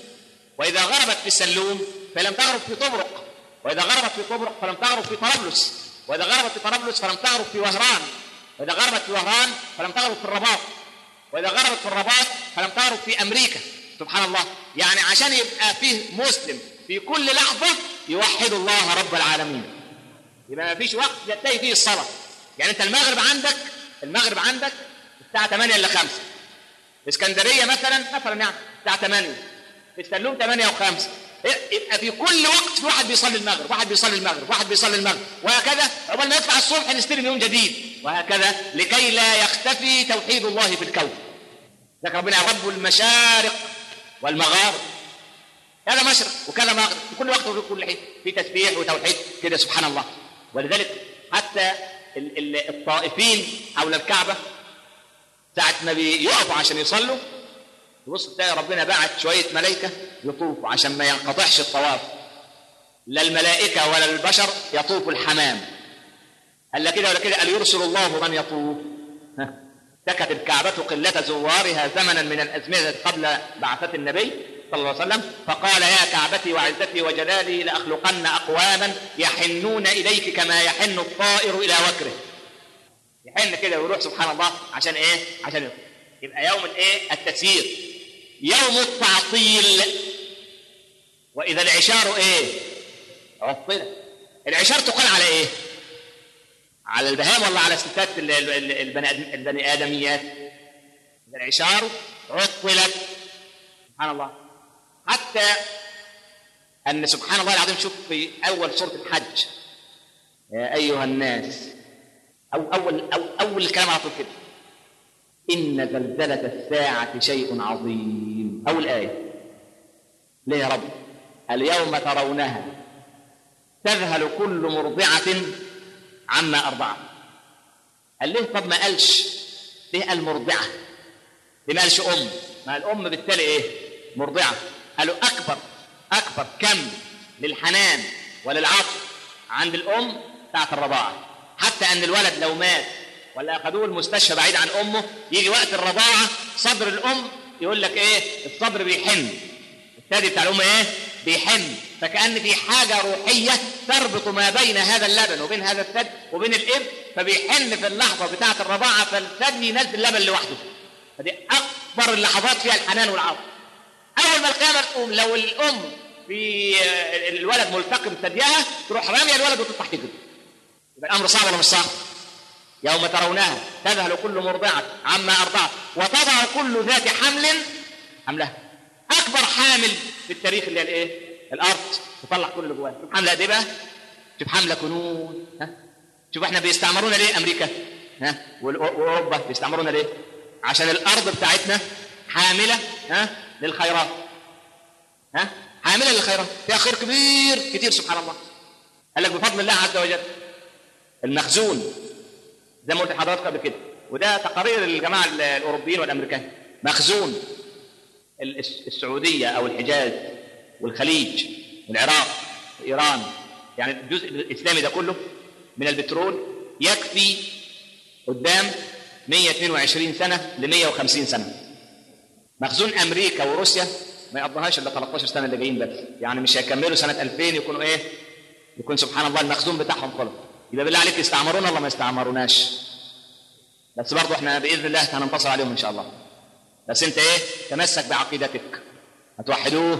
واذا غربت في السلوم فلم تغرب في طبرق واذا غربت في طبرق فلم تغرب في طرابلس واذا غربت في طرابلس فلم تغرب في وهران واذا غربت في وهران فلم تغرب في الرباط واذا غربت في الرباط فلم تغرب في امريكا سبحان الله يعني عشان يبقى فيه مسلم في كل لحظه يوحد الله رب العالمين يبقى ما فيش وقت ينتهي فيه الصلاه يعني انت المغرب عندك المغرب عندك الساعه 8 الا 5 في اسكندريه مثلا مثلا يعني الساعه 8 في السلوم 8 و5 يبقى في كل وقت في واحد بيصلي المغرب واحد بيصلي المغرب واحد بيصلي المغرب وهكذا عقبال ما يطلع الصبح نستلم يوم جديد وهكذا لكي لا يختفي توحيد الله في الكون ذكر ربنا رب المشارق والمغارب كذا مشرق وكذا مغرب في كل وقت وفي كل حين في تسبيح وتوحيد كده سبحان الله ولذلك حتى ال- ال- الطائفين حول الكعبه ساعة ما بيقفوا عشان يصلوا تبص تلاقي ربنا بعت شوية ملائكة يطوفوا عشان ما ينقطعش الطواف لا الملائكة ولا البشر يطوف الحمام قال لا كده ولا كده قال يرسل الله من يطوف ها. سكت الكعبة قلة زوارها زمنا من الأزمنة قبل بعثة النبي صلى الله عليه وسلم فقال يا كعبتي وعزتي وجلالي لأخلقن أقواما يحنون إليك كما يحن الطائر إلى وكره يحن كده ويروح سبحان الله عشان ايه عشان يطلع. يبقى يوم الايه التسيير يوم التعطيل واذا العشار ايه عطلت العشار تقال على ايه على البهائم ولا على الستات ال- ال- ال- البني آدم- البني ادميات إذا العشار عطلت سبحان الله حتى ان سبحان الله العظيم شوف في اول سوره الحج يا ايها الناس أو أول أو أول الكلام على طول كده إن زلزلة الساعة شيء عظيم أول آية ليه يا رب اليوم ترونها تذهل كل مرضعة عما أرضعت قال ليه طب ما قالش ليه قال مرضعة ليه ما قالش أم ما الأم بالتالي إيه مرضعة قالوا أكبر أكبر كم للحنان وللعطف عند الأم ساعة الرضاعة حتى ان الولد لو مات ولا اخذوه المستشفى بعيد عن امه يجي وقت الرضاعه صدر الام يقول لك ايه الصدر بيحن الثدي بتاع الام ايه بيحن فكان في حاجه روحيه تربط ما بين هذا اللبن وبين هذا الثدي وبين الابن فبيحن في اللحظه بتاعه الرضاعه فالثدي ينزل اللبن لوحده فدي اكبر اللحظات فيها الحنان والعطف اول ما القيامه تقوم لو الام في الولد ملتقم ثديها تروح راميه الولد وتطلع تجري يبقى الامر صعب ولا مش صعب؟ يوم ترونها تذهل كل مرضعة عما أرضعت وتضع كل ذات حمل حملها أكبر حامل في التاريخ اللي هي الإيه؟ الأرض تطلع كل اللي جواها شوف حملة قد إيه بقى؟ شوف حملة كنوز ها؟ شوف إحنا بيستعمرونا ليه أمريكا؟ ها؟ وال- وأوروبا بيستعمرونا ليه؟ عشان الأرض بتاعتنا حاملة ها؟ للخيرات ها؟ حاملة للخيرات فيها خير كبير كتير سبحان الله قال لك بفضل الله عز وجل المخزون زي ما قلت لحضرتك قبل كده وده تقارير الجماعه ال- الاوروبيين والامريكان مخزون ال- الس- السعوديه او الحجاز والخليج والعراق وايران يعني الجزء الاسلامي ده كله من البترول يكفي قدام 122 سنه ل 150 سنه مخزون امريكا وروسيا ما يقضيهاش الا 13 سنه اللي جايين بس يعني مش هيكملوا سنه 2000 يكونوا ايه يكون سبحان الله المخزون بتاعهم خلص يبقى بالله عليك يستعمرونا ولا ما يستعمروناش بس برضه احنا باذن الله هننتصر عليهم ان شاء الله بس انت ايه تمسك بعقيدتك هتوحدوه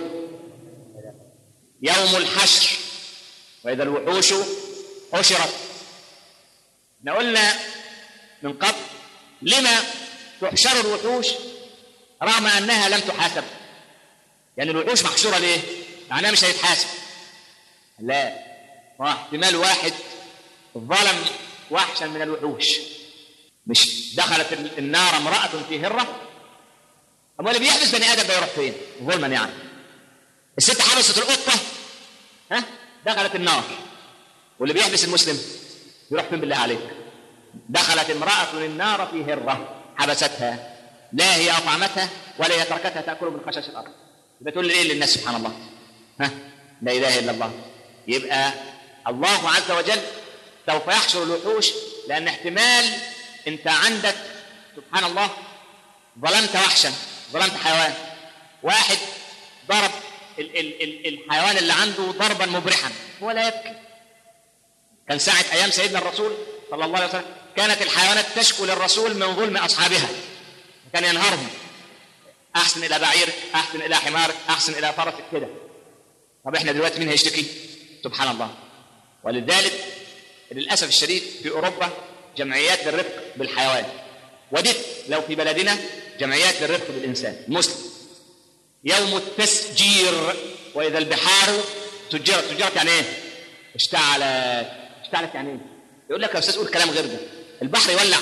يوم الحشر واذا الوحوش حشرت احنا قلنا من قبل لما تحشر الوحوش رغم انها لم تحاسب يعني الوحوش محشوره ليه معناها مش هيتحاسب لا هو احتمال واحد ظلم وحشا من الوحوش مش دخلت النار امرأة في هرة أما اللي بيحبس بني آدم ده يروح فين؟ ظلما يعني الست حبست القطة ها دخلت النار واللي بيحبس المسلم يروح فين بالله عليك؟ دخلت امرأة النار في هرة حبستها لا هي أطعمتها ولا هي تركتها تأكل من خشاش الأرض يبقى تقول لي إيه للناس سبحان الله ها لا إله إلا الله يبقى الله عز وجل سوف يحشر الوحوش لأن احتمال أنت عندك سبحان الله ظلمت وحشا ظلمت حيوان واحد ضرب ال ال ال الحيوان اللي عنده ضربا مبرحا هو لا يبكي كان ساعة أيام سيدنا الرسول صلى الله عليه وسلم كانت الحيوانات تشكو للرسول من ظلم أصحابها كان ينهارهم أحسن إلى بعيرك أحسن إلى حمارك أحسن إلى فرسك كده طب إحنا دلوقتي مين هيشتكي سبحان الله ولذلك للأسف الشديد في أوروبا جمعيات للرفق بالحيوان وددت لو في بلدنا جمعيات للرفق بالإنسان المسلم يوم التسجير وإذا البحار سجرت سجرت يعني إيه؟ اشتعلت اشتعلت يعني إيه؟ يقول لك يا أستاذ قول كلام غير ده البحر يولع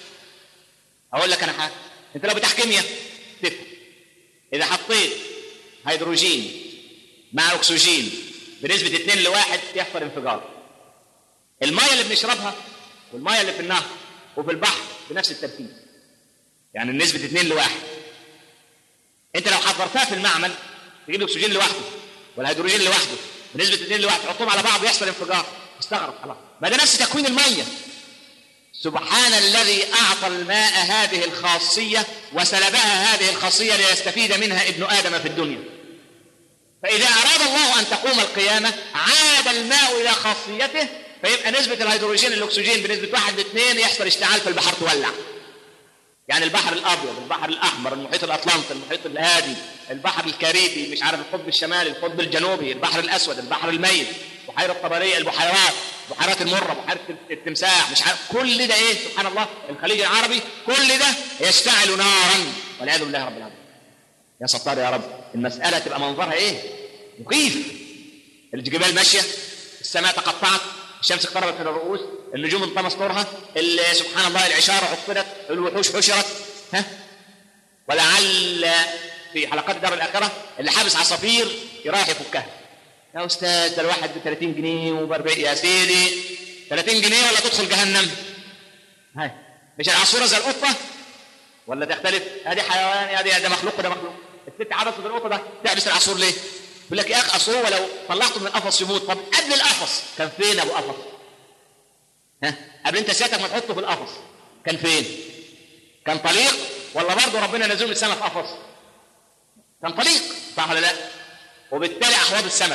أقول لك أنا حاجة أنت لو بتاع كيمياء تفهم إذا حطيت هيدروجين مع أكسجين بنسبة 2 لواحد يحصل انفجار المية اللي بنشربها والمية اللي في النهر وفي البحر بنفس التركيز يعني النسبة 2 لواحد انت لو حضرتها في المعمل تجيب الاكسجين لوحده والهيدروجين لوحده بنسبة 2 لواحد تحطهم على بعض يحصل انفجار استغرب خلاص ما ده نفس تكوين المية سبحان الذي أعطى الماء هذه الخاصية وسلبها هذه الخاصية ليستفيد منها ابن آدم في الدنيا فإذا أراد الله أن تقوم القيامة عاد الماء إلى خاصيته فيبقى نسبة الهيدروجين الأكسجين بنسبة واحد لاثنين يحصل اشتعال في البحر تولع يعني البحر الأبيض البحر الأحمر المحيط الأطلنطي المحيط الهادي البحر الكاريبي مش عارف القطب الشمالي القطب الجنوبي البحر الأسود البحر الميت بحيرة طبرية البحيرات بحيرات المرة بحيرة التمساح مش عارف كل ده إيه سبحان الله الخليج العربي كل ده يشتعل نارا والعياذ بالله رب العالمين يا ستار يا رب المسألة تبقى منظرها إيه مخيف الجبال ماشية السماء تقطعت الشمس اقتربت من الرؤوس النجوم انطمس نورها سبحان الله العشاره عطلت الوحوش حشرت ها ولعل في حلقات الدار الاخره اللي حابس عصافير يرايح يفكها يا استاذ ده الواحد ب 30 جنيه وب 40 يا سيدي 30 جنيه ولا تدخل جهنم هاي مش العصفوره زي القطه ولا تختلف هذه حيوان هذه ده مخلوق وده مخلوق الست عبست بالقطه ده تعبس العصفور ليه؟ يقول لك يا اخي اصل هو لو طلعته من القفص يموت طب قبل القفص كان فين ابو قفص؟ ها قبل انت سيادتك ما تحطه في القفص كان فين؟ كان طليق ولا برضه ربنا نزل من السماء في قفص؟ كان طليق صح ولا لا؟ وبالتالي احواض السمك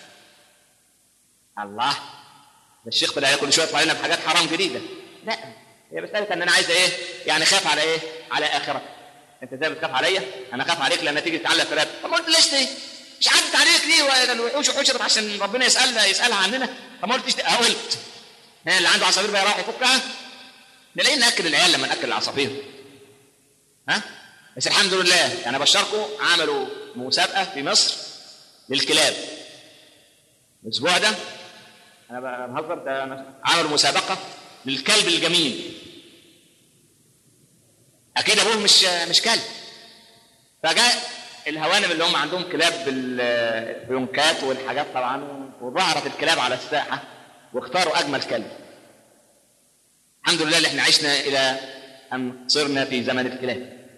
الله ده الشيخ طلع كل شويه يطلع لنا بحاجات حرام جديده لا هي مساله ان انا عايز ايه؟ يعني خاف على ايه؟ على اخرتك انت ازاي بتخاف عليا؟ انا خاف عليك لما تيجي تتعلق في رقبتي طب ما قلت ليش ليه؟ مش عدت عليك ليه ولا الوحوش حشرت عشان ربنا يسالنا يسالها عننا فما قلتش قلت اللي عنده عصافير بقى يروح يفكها نلاقي ناكل العيال لما ناكل العصافير ها بس الحمد لله انا بشركم عملوا مسابقه في مصر للكلاب الاسبوع ده انا بهزر ده عملوا مسابقه للكلب الجميل اكيد ابوه مش مش كلب فجاء الهوانم اللي هم عندهم كلاب بالبيونكات والحاجات طبعا وظهرت الكلاب على الساحه واختاروا اجمل كلب الحمد لله اللي احنا عشنا الى ان صرنا في زمن الكلاب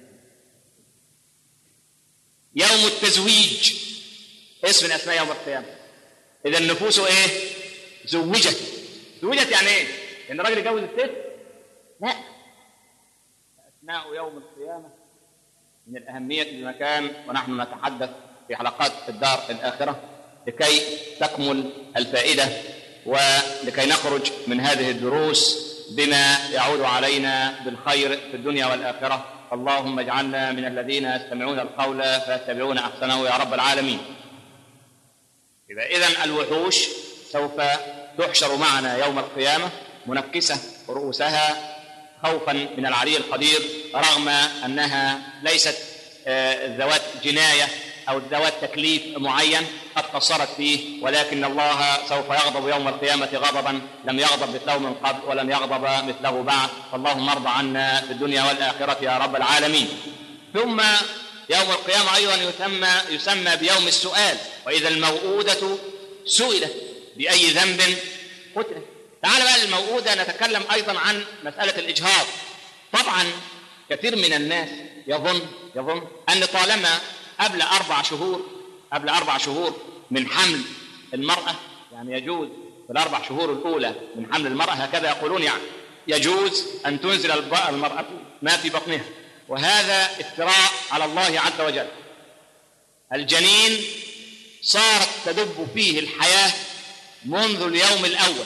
يوم التزويج اسم من اسماء يوم القيامه اذا النفوس ايه زوجت زوجت يعني ايه ان الراجل يجوز الست لا اسماء يوم القيامه من الأهمية للمكان ونحن نتحدث في حلقات الدار الآخرة لكي تكمل الفائدة ولكي نخرج من هذه الدروس بما يعود علينا بالخير في الدنيا والآخرة اللهم اجعلنا من الذين يستمعون القول فيتبعون أحسنه يا رب العالمين إذا إذن الوحوش سوف تحشر معنا يوم القيامة منكسة رؤوسها خوفا من العلي القدير رغم انها ليست ذوات جنايه او ذوات تكليف معين قد قصرت فيه ولكن الله سوف يغضب يوم القيامه غضبا لم يغضب مثله من قبل ولم يغضب مثله بعد فاللهم ارض عنا في الدنيا والاخره يا رب العالمين ثم يوم القيامه ايضا يسمى يسمى بيوم السؤال واذا الموءوده سئلت باي ذنب قتلت تعال بقى للموؤودة نتكلم أيضا عن مسألة الإجهاض طبعا كثير من الناس يظن يظن أن طالما قبل أربع شهور قبل أربع شهور من حمل المرأة يعني يجوز في الأربع شهور الأولى من حمل المرأة هكذا يقولون يعني يجوز أن تنزل المرأة ما في بطنها وهذا افتراء على الله عز وجل الجنين صارت تدب فيه الحياة منذ اليوم الأول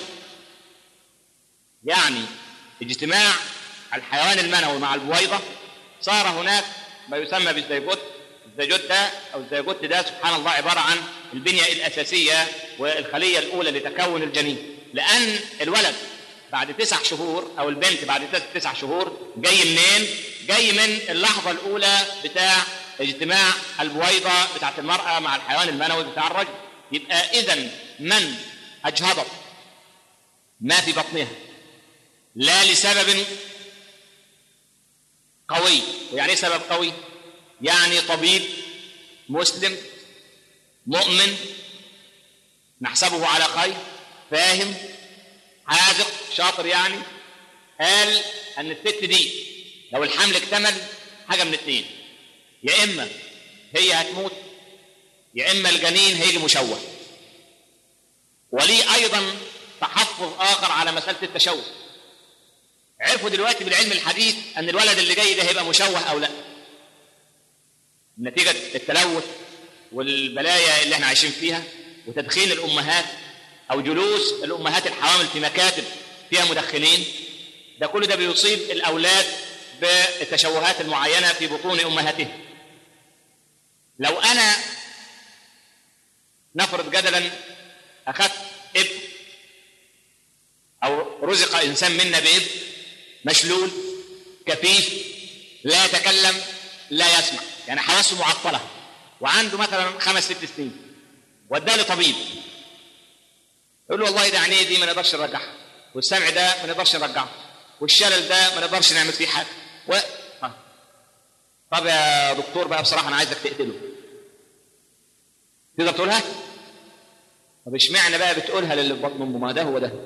يعني اجتماع الحيوان المنوي مع البويضة صار هناك ما يسمى بالزيجوت الزيجوت ده أو الزيجوت ده سبحان الله عبارة عن البنية الأساسية والخلية الأولى لتكون الجنين لأن الولد بعد تسع شهور أو البنت بعد تسع شهور جاي منين؟ جاي من اللحظة الأولى بتاع اجتماع البويضة بتاعت المرأة مع الحيوان المنوي بتاع الرجل يبقى إذا من أجهضت ما في بطنها لا لسبب قوي ويعني ايه سبب قوي يعني طبيب مسلم مؤمن نحسبه على خير فاهم حاذق شاطر يعني قال ان الست دي لو الحمل اكتمل حاجه من اثنين يا اما هي هتموت يا اما الجنين هيجي مشوه وليه ايضا تحفظ اخر على مساله التشوه عرفوا دلوقتي بالعلم الحديث ان الولد اللي جاي ده هيبقى مشوه او لا نتيجه التلوث والبلايا اللي احنا عايشين فيها وتدخين الامهات او جلوس الامهات الحوامل في مكاتب فيها مدخنين ده كل ده بيصيب الاولاد بالتشوهات المعينه في بطون امهاتهم لو انا نفرض جدلا اخذت ابن او رزق انسان منا بابن مشلول كفيف لا يتكلم لا يسمع يعني حواسه معطله وعنده مثلا خمس ست سنين وداه لطبيب يقول له والله ده عينيه دي ما نقدرش نرجعها والسمع ده ما نقدرش نرجعه والشلل ده ما نقدرش نعمل فيه حاجه و... ها. طب يا دكتور بقى بصراحه انا عايزك تقتله تقدر تقولها طب اشمعنى بقى بتقولها للي في بطن امه ما ده هو ده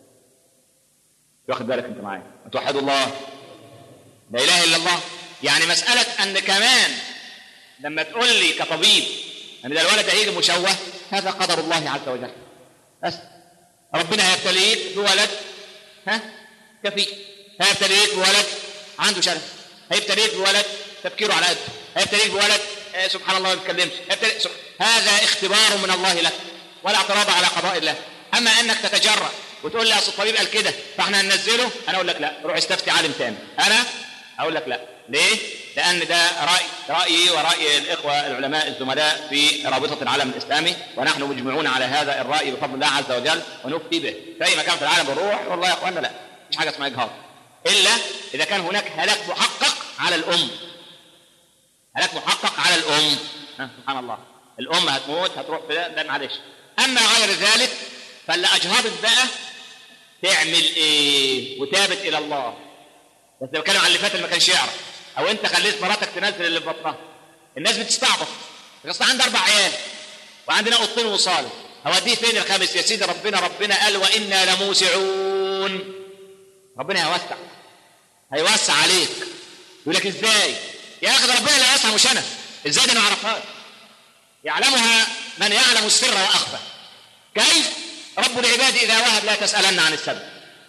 واخد بالك انت معايا توحدوا الله لا اله الا الله يعني مساله ان كمان لما تقول لي كطبيب ان ده الولد هيجي مشوه هذا قدر الله عز وجل بس ربنا هيبتليك بولد ها كفي هيبتليك بولد عنده شلل هيبتليك بولد تفكيره على قده هيبتليك بولد آه سبحان الله ما بيتكلمش هيبتليك هذا اختبار من الله لك ولا اعتراض على قضاء الله اما انك تتجرأ وتقول لي اصل الطبيب قال كده فاحنا هننزله انا اقول لك لا روح استفتي عالم تاني انا اقول لك لا ليه لان ده راي رايي وراي الاخوه العلماء الزملاء في رابطه العالم الاسلامي ونحن مجمعون على هذا الراي بفضل الله عز وجل ونفتي به في اي مكان في العالم بنروح والله يا اخوانا لا مش حاجه اسمها اجهاض الا اذا كان هناك هلاك محقق على الام هلاك محقق على الام سبحان الله الام هتموت هتروح في ده, ده معلش اما غير ذلك فاللي اجهضت بقى تعمل ايه وتابت الى الله بس بتكلم عن اللي فات اللي ما كانش يعرف او انت خليت مراتك تنزل اللي في بطنها الناس بتستعبط اصل عندي اربع عيال وعندنا قطين وصال هوديه فين الخامس يا سيدي ربنا ربنا قال وانا لموسعون ربنا هيوسع هيوسع عليك يقول لك ازاي يا اخي ده ربنا اللي هيوسع مش انا ازاي ده انا اعرفها يعلمها من يعلم السر واخفى كيف رب العباد اذا وهب لا تسالن عن السبب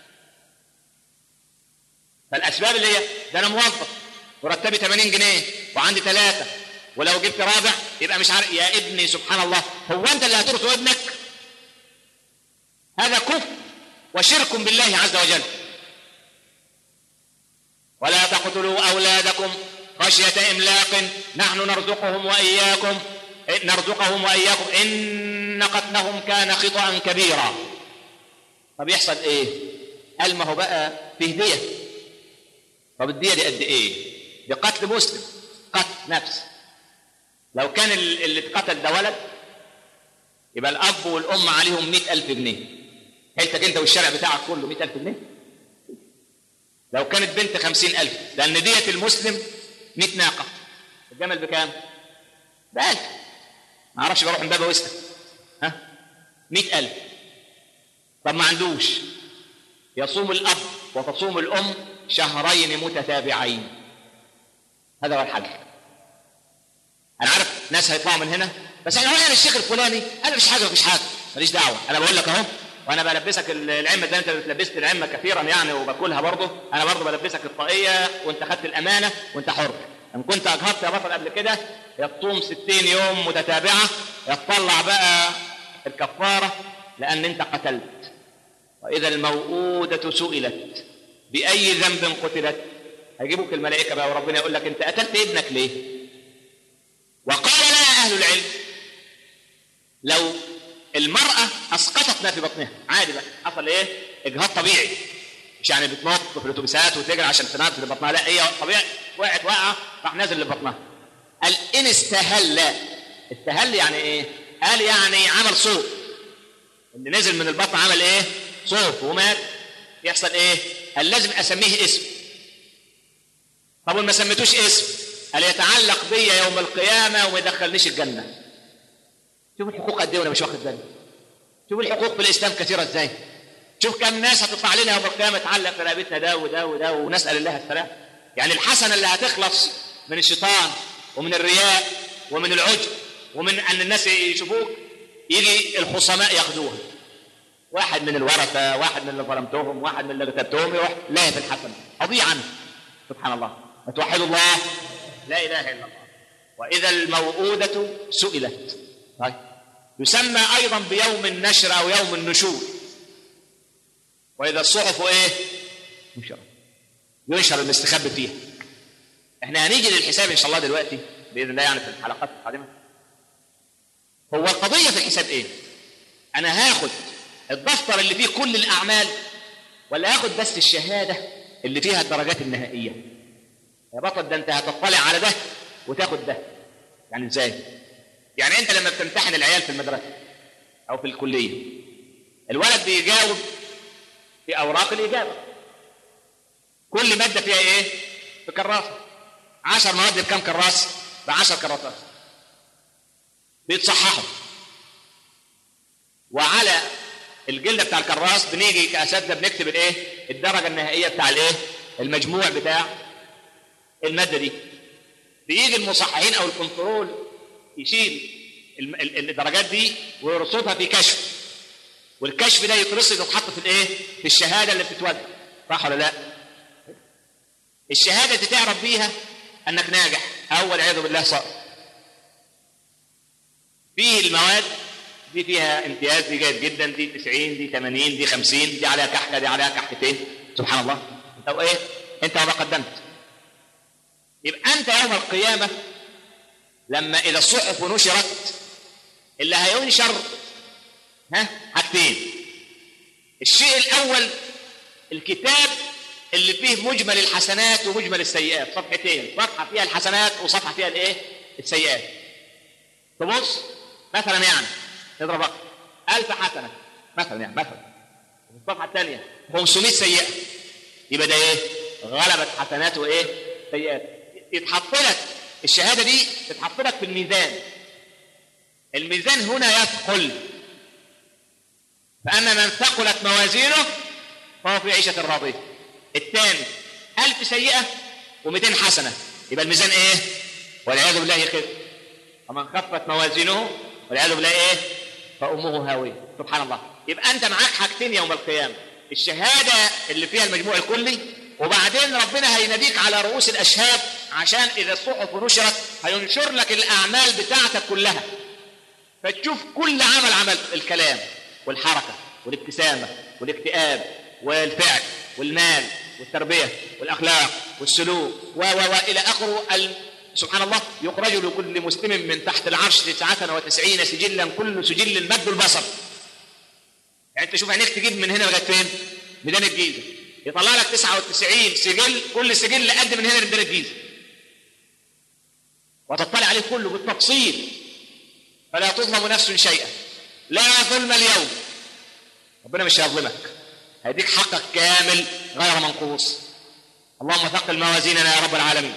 فالاسباب اللي هي ده انا موظف مرتبي 80 جنيه وعندي ثلاثه ولو جبت رابع يبقى مش عارف يا ابني سبحان الله هو انت اللي هترث ابنك هذا كفر وشرك بالله عز وجل ولا تقتلوا اولادكم خشيه املاق نحن نرزقهم واياكم نرزقهم واياكم ان قتلهم كان خطا كبيرا طب يحصل ايه قال ما هو بقى في هديه طب الديه دي قد ايه دي قتل مسلم قتل نفس لو كان اللي اتقتل ده ولد يبقى الاب والام عليهم مئة ألف جنيه حيلتك انت والشارع بتاعك كله مئة ألف جنيه لو كانت بنت خمسين ألف لأن دية المسلم مئة ناقة الجمل بكام؟ بألف ما اعرفش بروح من باب وسط ها مئة ألف طب ما عندوش يصوم الأب وتصوم الأم شهرين متتابعين هذا هو الحل أنا عارف ناس هيطلعوا من هنا بس أنا أنا الشيخ الفلاني أنا مش حاجة مفيش حاجة ماليش دعوة أنا بقول لك أهو وأنا بلبسك العمة ده أنت بتلبست العمة كثيرا يعني وباكلها برضه أنا برضه بلبسك الطاقية وأنت خدت الأمانة وأنت حر ان كنت اجهضت يا بطل قبل كده يا تصوم 60 يوم متتابعه يا تطلع بقى الكفاره لان انت قتلت واذا الموءودة سئلت باي ذنب قتلت هيجيبوك الملائكه بقى وربنا يقول لك انت قتلت ابنك ليه وقال لنا اهل العلم لو المرأة أسقطت ما في بطنها عادي بقى حصل إيه؟ إجهاض طبيعي مش يعني بتنط في الأتوبيسات وتجري عشان تنط اللي بطنها لا هي طبيعي وقعت وقعة راح نازل اللي بطنها قال إن استهل استهل يعني إيه؟ قال يعني عمل صوت اللي نزل من البطن عمل إيه؟ صوت ومات يحصل إيه؟ قال لازم أسميه اسم طب وما سميتوش اسم قال يتعلق بي يوم القيامة وما يدخلنيش الجنة شوف الحقوق قد ايه وانا مش واخد بالي شوف الحقوق في الاسلام كثيره ازاي شوف كم ناس هتطلع لنا يوم القيامه تعلق في رقبتنا ده وده وده ونسال الله السلام يعني الحسنه اللي هتخلص من الشيطان ومن الرياء ومن العجب ومن ان الناس يشوفوك يجي الخصماء ياخذوها واحد من الورثه واحد من اللي ظلمتهم واحد من اللي اغتبتهم يروح لا في الحسنه اضيع عنه سبحان الله وتوحدوا الله لا اله الا الله واذا الموءوده سئلت طيب يسمى ايضا بيوم النشر او يوم النشور واذا الصحف ايه نشر ينشر المستخبي فيها احنا هنيجي للحساب ان شاء الله دلوقتي باذن الله يعني في الحلقات القادمه هو القضيه في الحساب ايه انا هاخد الدفتر اللي فيه كل الاعمال ولا هاخد بس الشهاده اللي فيها الدرجات النهائيه يا بطل ده انت هتطلع على ده وتاخد ده يعني ازاي يعني انت لما بتمتحن العيال في المدرسه او في الكليه الولد بيجاوب في اوراق الاجابه كل ماده فيها ايه في كراسه عشر مواد بكام كراس بعشر كراسات بيتصححوا وعلى الجلده بتاع الكراس بنيجي كاساتذه بنكتب الايه الدرجه النهائيه بتاع الايه المجموع بتاع الماده دي بيجي المصححين او الكنترول يشيل الدرجات دي ويرصدها في كشف والكشف ده يترصد ويتحط في الايه في الشهاده اللي بتتوزع صح ولا لا الشهاده دي تعرف بيها انك ناجح او والعياذ بالله صائم فيه المواد دي فيها امتياز دي جيد جدا دي 90 دي 80 دي 50 دي عليها كحكه دي عليها كحكتين سبحان الله انت ايه انت ما قدمت يبقى انت يوم القيامه لما اذا الصحف نشرت اللي هينشر ها حاجتين الشيء الاول الكتاب اللي فيه مجمل الحسنات ومجمل السيئات صفحتين صفحه فيها الحسنات وصفحه فيها الايه السيئات تبص مثلا يعني نضرب رقم 1000 حسنه مثلا يعني مثلا الصفحه الثانيه 500 سيئه يبقى ده ايه غلبت حسناته ايه سيئات يتحط لك الشهاده دي تتحط لك في الميزان الميزان هنا يثقل فأما من ثقلت موازينه فهو في عيشة راضية الثاني ألف سيئة ومئتين حسنة يبقى الميزان إيه والعياذ بالله يخف ومن خفت موازينه والعياذ بالله إيه فأمه هاوية سبحان الله يبقى أنت معاك حاجتين يوم القيامة الشهادة اللي فيها المجموع الكلي وبعدين ربنا هيناديك على رؤوس الأشهاد عشان إذا الصحف نشرت هينشر لك الأعمال بتاعتك كلها فتشوف كل عمل عملته الكلام والحركة والابتسامة والاكتئاب والفعل والمال والتربية والأخلاق والسلوك و و و إلى آخره ال... سبحان الله يخرج لكل مسلم من تحت العرش تسعة وتسعين سجلا كل سجل مد البصر يعني انت شوف عينيك تجيب من هنا لغايه فين؟ ميدان الجيزه يطلع لك 99 سجل كل سجل قد من هنا لميدان الجيزه وتطلع عليه كله بالتفصيل فلا تظلم نفس شيئا لا ظلم اليوم ربنا مش هيظلمك هيديك حقك كامل غير منقوص اللهم ثقل موازيننا يا رب العالمين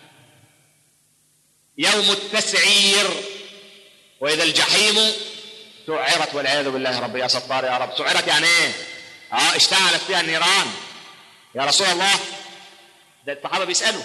يوم التسعير واذا الجحيم سعرت والعياذ بالله رب يا ستار يا رب سعرت يعني ايه اه اشتعلت فيها النيران يا رسول الله ده الصحابه بيسالوا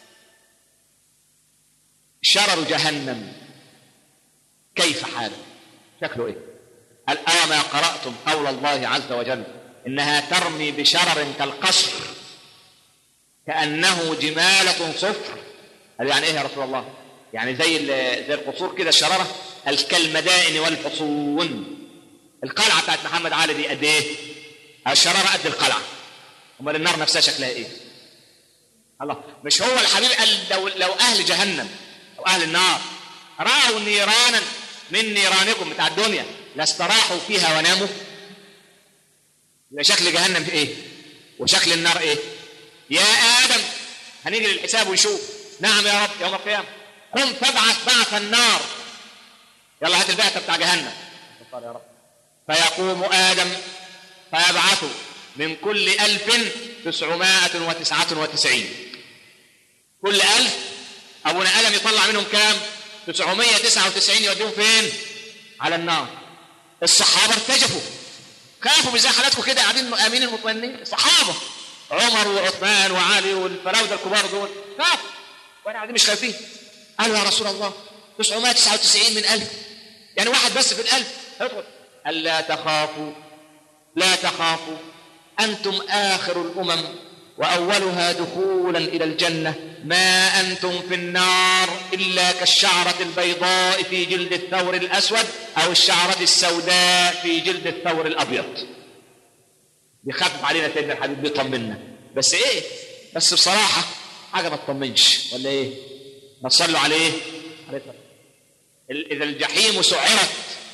شرر جهنم كيف حاله شكله ايه هل أما قرأتم قول الله عز وجل إنها ترمي بشرر كالقصر كأنه جمالة صفر قال يعني ايه يا رسول الله يعني زي ال- زي القصور كده الشراره قال كالمدائن والحصون القلعه بتاعت محمد علي دي قد ايه الشراره قد القلعه امال النار نفسها شكلها ايه الله مش هو الحبيب قال لو, لو اهل جهنم او اهل النار راوا نيرانا من نيرانكم بتاع الدنيا لاستراحوا فيها وناموا يبقى شكل جهنم ايه وشكل النار ايه يا ادم هنيجي للحساب ونشوف نعم يا رب يوم القيامه قم فابعث بعث النار يلا هات البعثه بتاع جهنم يا رب فيقوم ادم فيبعث من كل ألف تسعمائة وتسعة وتسعين كل ألف أبونا آدم يطلع منهم كام؟ 999 يوديهم فين؟ على النار الصحابة ارتجفوا خافوا مش زي حالاتكم كده قاعدين امنين مطمئنين صحابه عمر وعثمان وعلي والفراوده الكبار دول خافوا وانا قاعدين مش خايفين قالوا يا رسول الله 999 من ألف يعني واحد بس في الألف ادخل قال لا تخافوا لا تخافوا أنتم آخر الأمم وأولها دخولا إلى الجنة ما أنتم في النار إلا كالشعرة البيضاء في جلد الثور الأسود أو الشعرة السوداء في جلد الثور الأبيض بيخفف علينا سيدنا الحبيب بيطمنا بس إيه بس بصراحة حاجة ما تطمنش ولا إيه ما تصلوا عليه عليه الصلاة والسلام. إذا الجحيم سعرت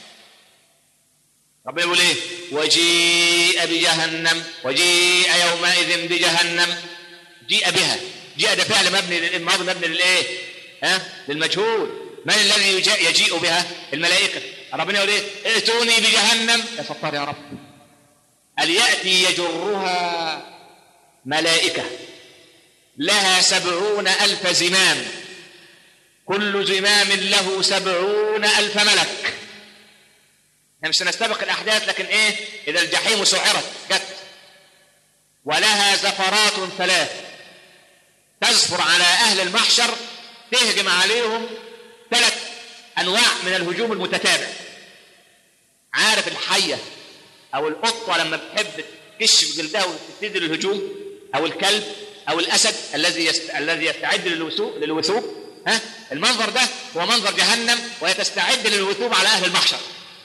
ربنا يقول ايه وجيء بجهنم وجيء يومئذ بجهنم جيء بها جيء ده فعل مبني للماضي مبني للايه ها للمجهول من الذي يجيء, يجيء بها الملائكه ربنا يقول ايه ائتوني بجهنم يا ستار يا رب قال ياتي يجرها ملائكه لها سبعون الف زمام كل زمام له سبعون الف ملك احنا مش هنستبق الاحداث لكن ايه اذا الجحيم سعرت جت ولها زفرات ثلاث تزفر على اهل المحشر تهجم عليهم ثلاث انواع من الهجوم المتتابع عارف الحيه او القطه لما بتحب تكش بجلدها وتبتدي للهجوم او الكلب او الاسد الذي يست... الذي يستعد للوثوب للوثوب ها المنظر ده هو منظر جهنم وهي تستعد للوثوب على اهل المحشر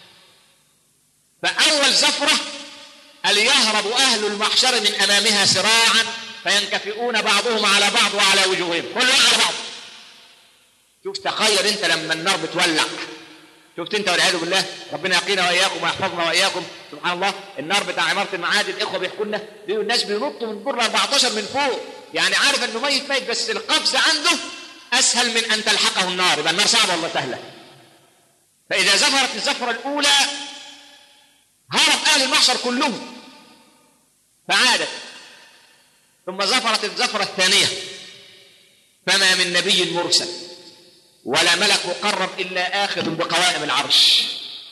فأول زفرة أن يهرب أهل المحشر من أمامها سراعا فينكفئون بعضهم على بعض وعلى وجوههم كل على بعض شوف تخيل أنت لما النار بتولع شفت أنت والعياذ بالله ربنا يقينا وإياكم ويحفظنا وإياكم سبحان الله النار بتاع عمارة المعاد الإخوة بيحكوا لنا بيقولوا الناس بينطوا من دور 14 من فوق يعني عارف إنه ميت ميت بس القفز عنده أسهل من أن تلحقه النار يبقى النار صعبة ولا سهلة فإذا زفرت الزفرة الأولى هرب أهل المحشر كلهم فعادت ثم زفرت الزفرة الثانية فما من نبي مرسل ولا ملك مقرب إلا آخذ بقوائم العرش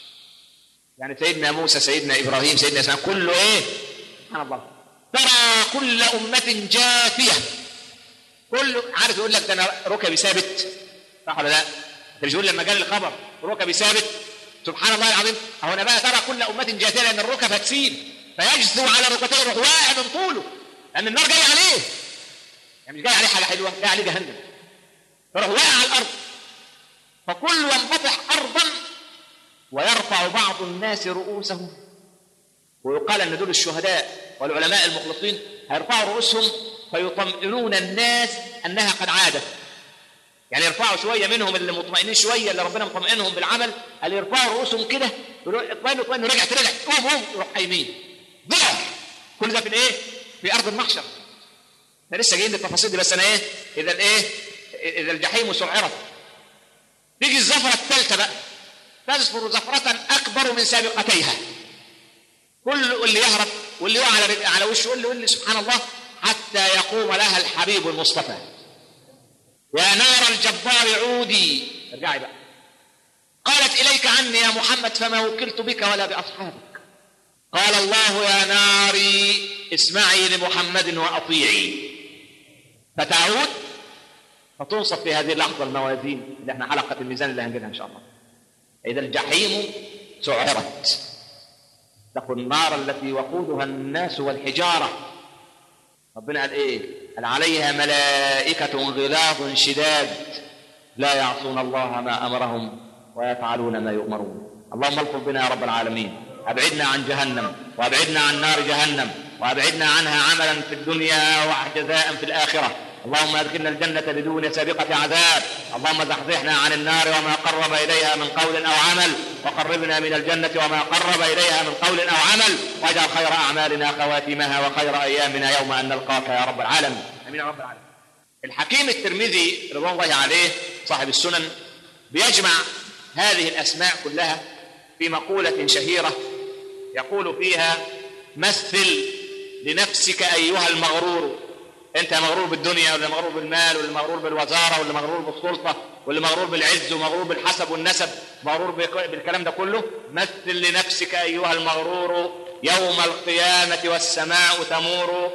يعني سيدنا موسى سيدنا إبراهيم سيدنا إسماعيل كله إيه سبحان الله ترى كل أمة جاثية كله عارف يقول لك ده أنا ركبي ثابت صح ولا لا؟ أنت مش يقول لما جالي الخبر ركبي ثابت سبحان الله العظيم هو انا بقى ترى كل امه جاثيه لان الركب هتسيل فيجثو على ركبتيه يروح واقع من طوله لان النار جايه عليه يعني مش جاي عليه حاجه حلوه جاي عليه جهنم فيروح واقع على الارض فكل ينبطح ارضا ويرفع بعض الناس رؤوسهم ويقال ان دول الشهداء والعلماء المخلصين هيرفعوا رؤوسهم فيطمئنون الناس انها قد عادت يعني يرفعوا شويه منهم اللي مطمئنين شويه اللي ربنا مطمئنهم بالعمل اللي يرفعوا رؤوسهم كده اطمئنوا اطمئنوا رجعت رجعت قوم قوم يروح قايمين ضعف كل ده في الايه؟ في ارض المحشر احنا لسه جايين للتفاصيل دي بس انا ايه؟ اذا الايه؟ اذا الجحيم سعرت تيجي الزفره الثالثه بقى تزفر زفرة أكبر من سابقتيها كل اللي يهرب واللي يقع على على وشه واللي واللي سبحان الله حتى يقوم لها الحبيب المصطفى يا نار الجبار عودي ارجعي بقى قالت إليك عني يا محمد فما وكلت بك ولا بأصحابك قال الله يا ناري اسمعي لمحمد وأطيعي فتعود فتنصف في هذه اللحظة الموازين اللي احنا حلقة الميزان اللي هنجدها إن شاء الله إذا الجحيم سعرت اتقوا النار التي وقودها الناس والحجارة ربنا قال ايه قال عليها ملائكة غلاظ شداد لا يعصون الله ما امرهم ويفعلون ما يؤمرون اللهم الطف بنا يا رب العالمين ابعدنا عن جهنم وابعدنا عن نار جهنم وابعدنا عنها عملا في الدنيا وجزاء في الاخره اللهم ادخلنا الجنة بدون سابقة عذاب اللهم زحزحنا عن النار وما قرب إليها من قول أو عمل وقربنا من الجنة وما قرب إليها من قول أو عمل واجعل خير أعمالنا خواتمها وخير أيامنا يوم أن نلقاك يا رب العالمين آمين يا رب العالمين الحكيم الترمذي رضوان الله عليه صاحب السنن بيجمع هذه الأسماء كلها في مقولة شهيرة يقول فيها مثل لنفسك أيها المغرور انت مغرور بالدنيا ولا مغرور بالمال ولا مغرور بالوزاره ولا مغرور بالسلطه ولا مغرور بالعز ومغرور بالحسب والنسب مغرور بالكلام ده كله مثل لنفسك ايها المغرور يوم القيامه والسماء تمور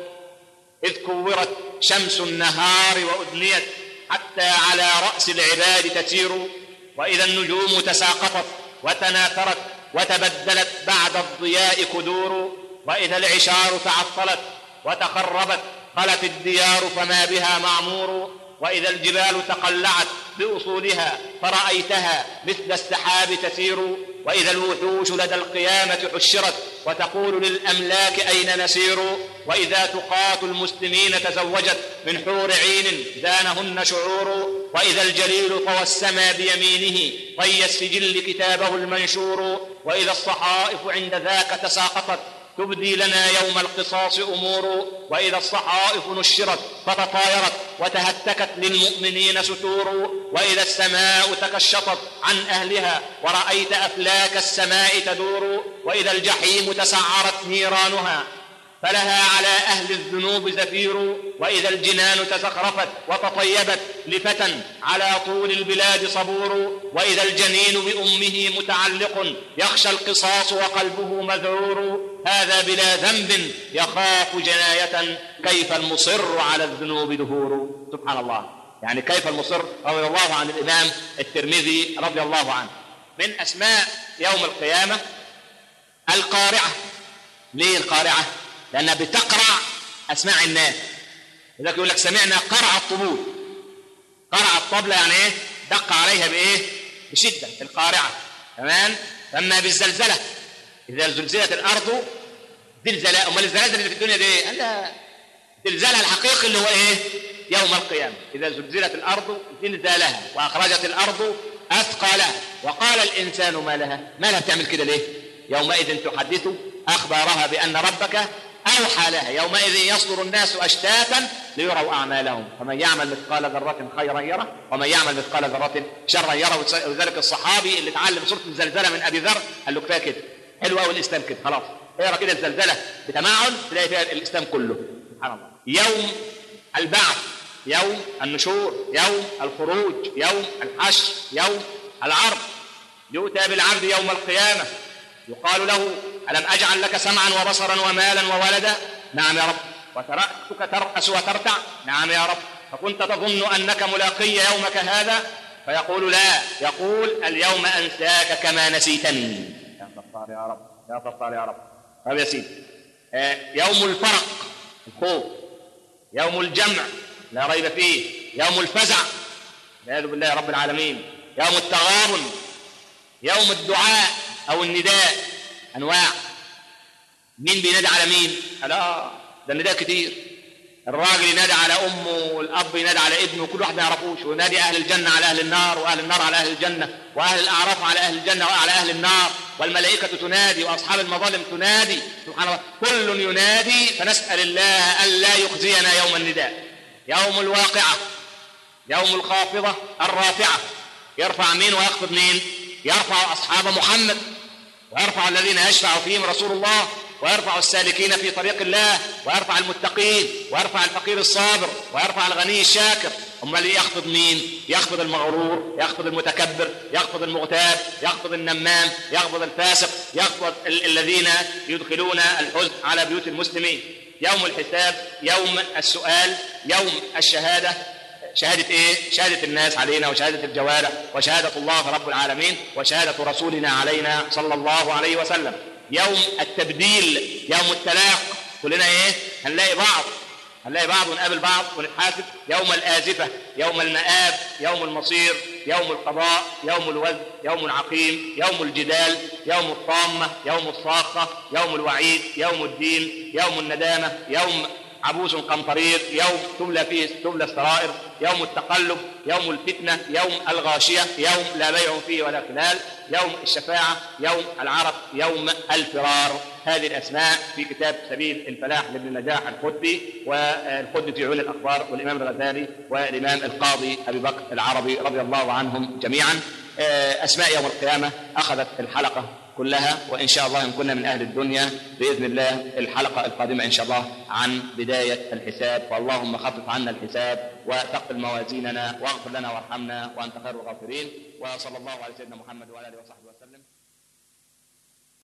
اذ كورت شمس النهار وادنيت حتى على راس العباد تسير واذا النجوم تساقطت وتناثرت وتبدلت بعد الضياء كدور واذا العشار تعطلت وتخربت خلت الديار فما بها معمور واذا الجبال تقلعت باصولها فرايتها مثل السحاب تسير واذا الوحوش لدى القيامه حشرت وتقول للاملاك اين نسير واذا تقات المسلمين تزوجت من حور عين دانهن شعور واذا الجليل طوى السما بيمينه طي السجل كتابه المنشور واذا الصحائف عند ذاك تساقطت تبدي لنا يوم القصاص امور واذا الصحائف نشرت فتطايرت وتهتكت للمؤمنين ستور واذا السماء تكشطت عن اهلها ورايت افلاك السماء تدور واذا الجحيم تسعرت نيرانها فلها على أهل الذنوب زفير وإذا الجنان تزخرفت وتطيبت لفتى على طول البلاد صبور وإذا الجنين بأمه متعلق يخشى القصاص وقلبه مذعور هذا بلا ذنب يخاف جناية كيف المصر على الذنوب دهور سبحان الله يعني كيف المصر رضي الله عن الإمام الترمذي رضي الله عنه من أسماء يوم القيامة القارعة ليه القارعة لأنها بتقرع أسماع الناس لذلك يقول لك سمعنا قرع الطبول قرع الطبلة يعني إيه دق عليها بإيه بشدة القارعة تمام أما بالزلزلة إذا زلزلت الأرض زلزلة أمال الزلازل اللي في الدنيا دي إيه؟ لا زلزالها الحقيقي اللي هو إيه يوم القيامة إذا زلزلت الأرض زلزالها وأخرجت الأرض أثقالها وقال الإنسان ما لها ما لها بتعمل كده ليه يومئذ تحدث أخبارها بأن ربك أوحى لها يومئذ يصدر الناس أشتاتا ليروا أعمالهم فمن يعمل مثقال ذرة خيرا يره ومن يعمل مثقال ذرة شرا يره ولذلك الصحابي اللي اتعلم سورة الزلزلة من أبي ذر قال له كفاية كده حلو قوي الإسلام كده خلاص اقرا كده الزلزلة بتمعن تلاقي فيها الإسلام كله سبحان الله يوم البعث يوم النشور يوم الخروج يوم الحشر يوم العرض يؤتى بالعبد يوم القيامة يقال له ألم أجعل لك سمعا وبصرا ومالا وولدا نعم يا رب وترأتك ترأس وترتع نعم يا رب فكنت تظن أنك ملاقي يومك هذا فيقول لا يقول اليوم أنساك كما نسيتني يا ستار يا رب يا ستار يا رب طيب يا سيدي آه، يوم الفرق الخوف يوم الجمع لا ريب فيه يوم الفزع والعياذ بالله رب العالمين يوم التغابن يوم الدعاء او النداء انواع مين بينادي على مين لا ده النداء كتير الراجل ينادي على امه والاب ينادي على ابنه كل واحد ما يعرفوش وينادي اهل الجنه على اهل النار واهل النار على اهل الجنه واهل الاعراف على اهل الجنه وعلى اهل النار والملائكه تنادي واصحاب المظالم تنادي سبحان الله كل ينادي فنسال الله الا يخزينا يوم النداء يوم الواقعه يوم الخافضه الرافعه يرفع مين ويخفض مين يرفع اصحاب محمد ويرفع الذين يشفع فيهم رسول الله ويرفع السالكين في طريق الله ويرفع المتقين ويرفع الفقير الصابر ويرفع الغني الشاكر امال يخفض مين يخفض المغرور يخفض المتكبر يخفض المغتاب يخفض النمام يخفض الفاسق يخفض ال- الذين يدخلون الحزن على بيوت المسلمين يوم الحساب يوم السؤال يوم الشهاده شهادة إيه؟ شهادة الناس علينا وشهادة الجوارح وشهادة الله رب العالمين وشهادة رسولنا علينا صلى الله عليه وسلم يوم التبديل يوم التلاق كلنا إيه؟ هنلاقي بعض هنلاقي بعض ونقابل بعض ونتحاسب يوم الآزفة يوم المآب يوم المصير يوم القضاء يوم الوزن يوم العقيم يوم الجدال يوم الطامة يوم الصاخة يوم الوعيد يوم الدين يوم الندامة يوم عبوس قمطرير يوم تملى فيه تملى السرائر يوم التقلب يوم الفتنة يوم الغاشية يوم لا بيع فيه ولا خلال يوم الشفاعة يوم العرق يوم الفرار هذه الأسماء في كتاب سبيل الفلاح لابن نجاح الخدي والخدي في عيون الأخبار والإمام الغزالي والإمام القاضي أبي بكر العربي رضي الله عنهم جميعا أسماء يوم القيامة أخذت الحلقة كلها وإن شاء الله إن كنا من أهل الدنيا بإذن الله الحلقة القادمة إن شاء الله عن بداية الحساب واللهم خفف عنا الحساب وثقل موازيننا واغفر لنا وارحمنا وأنت خير الغافرين وصلى الله على سيدنا محمد وعلى آله وصحبه وسلم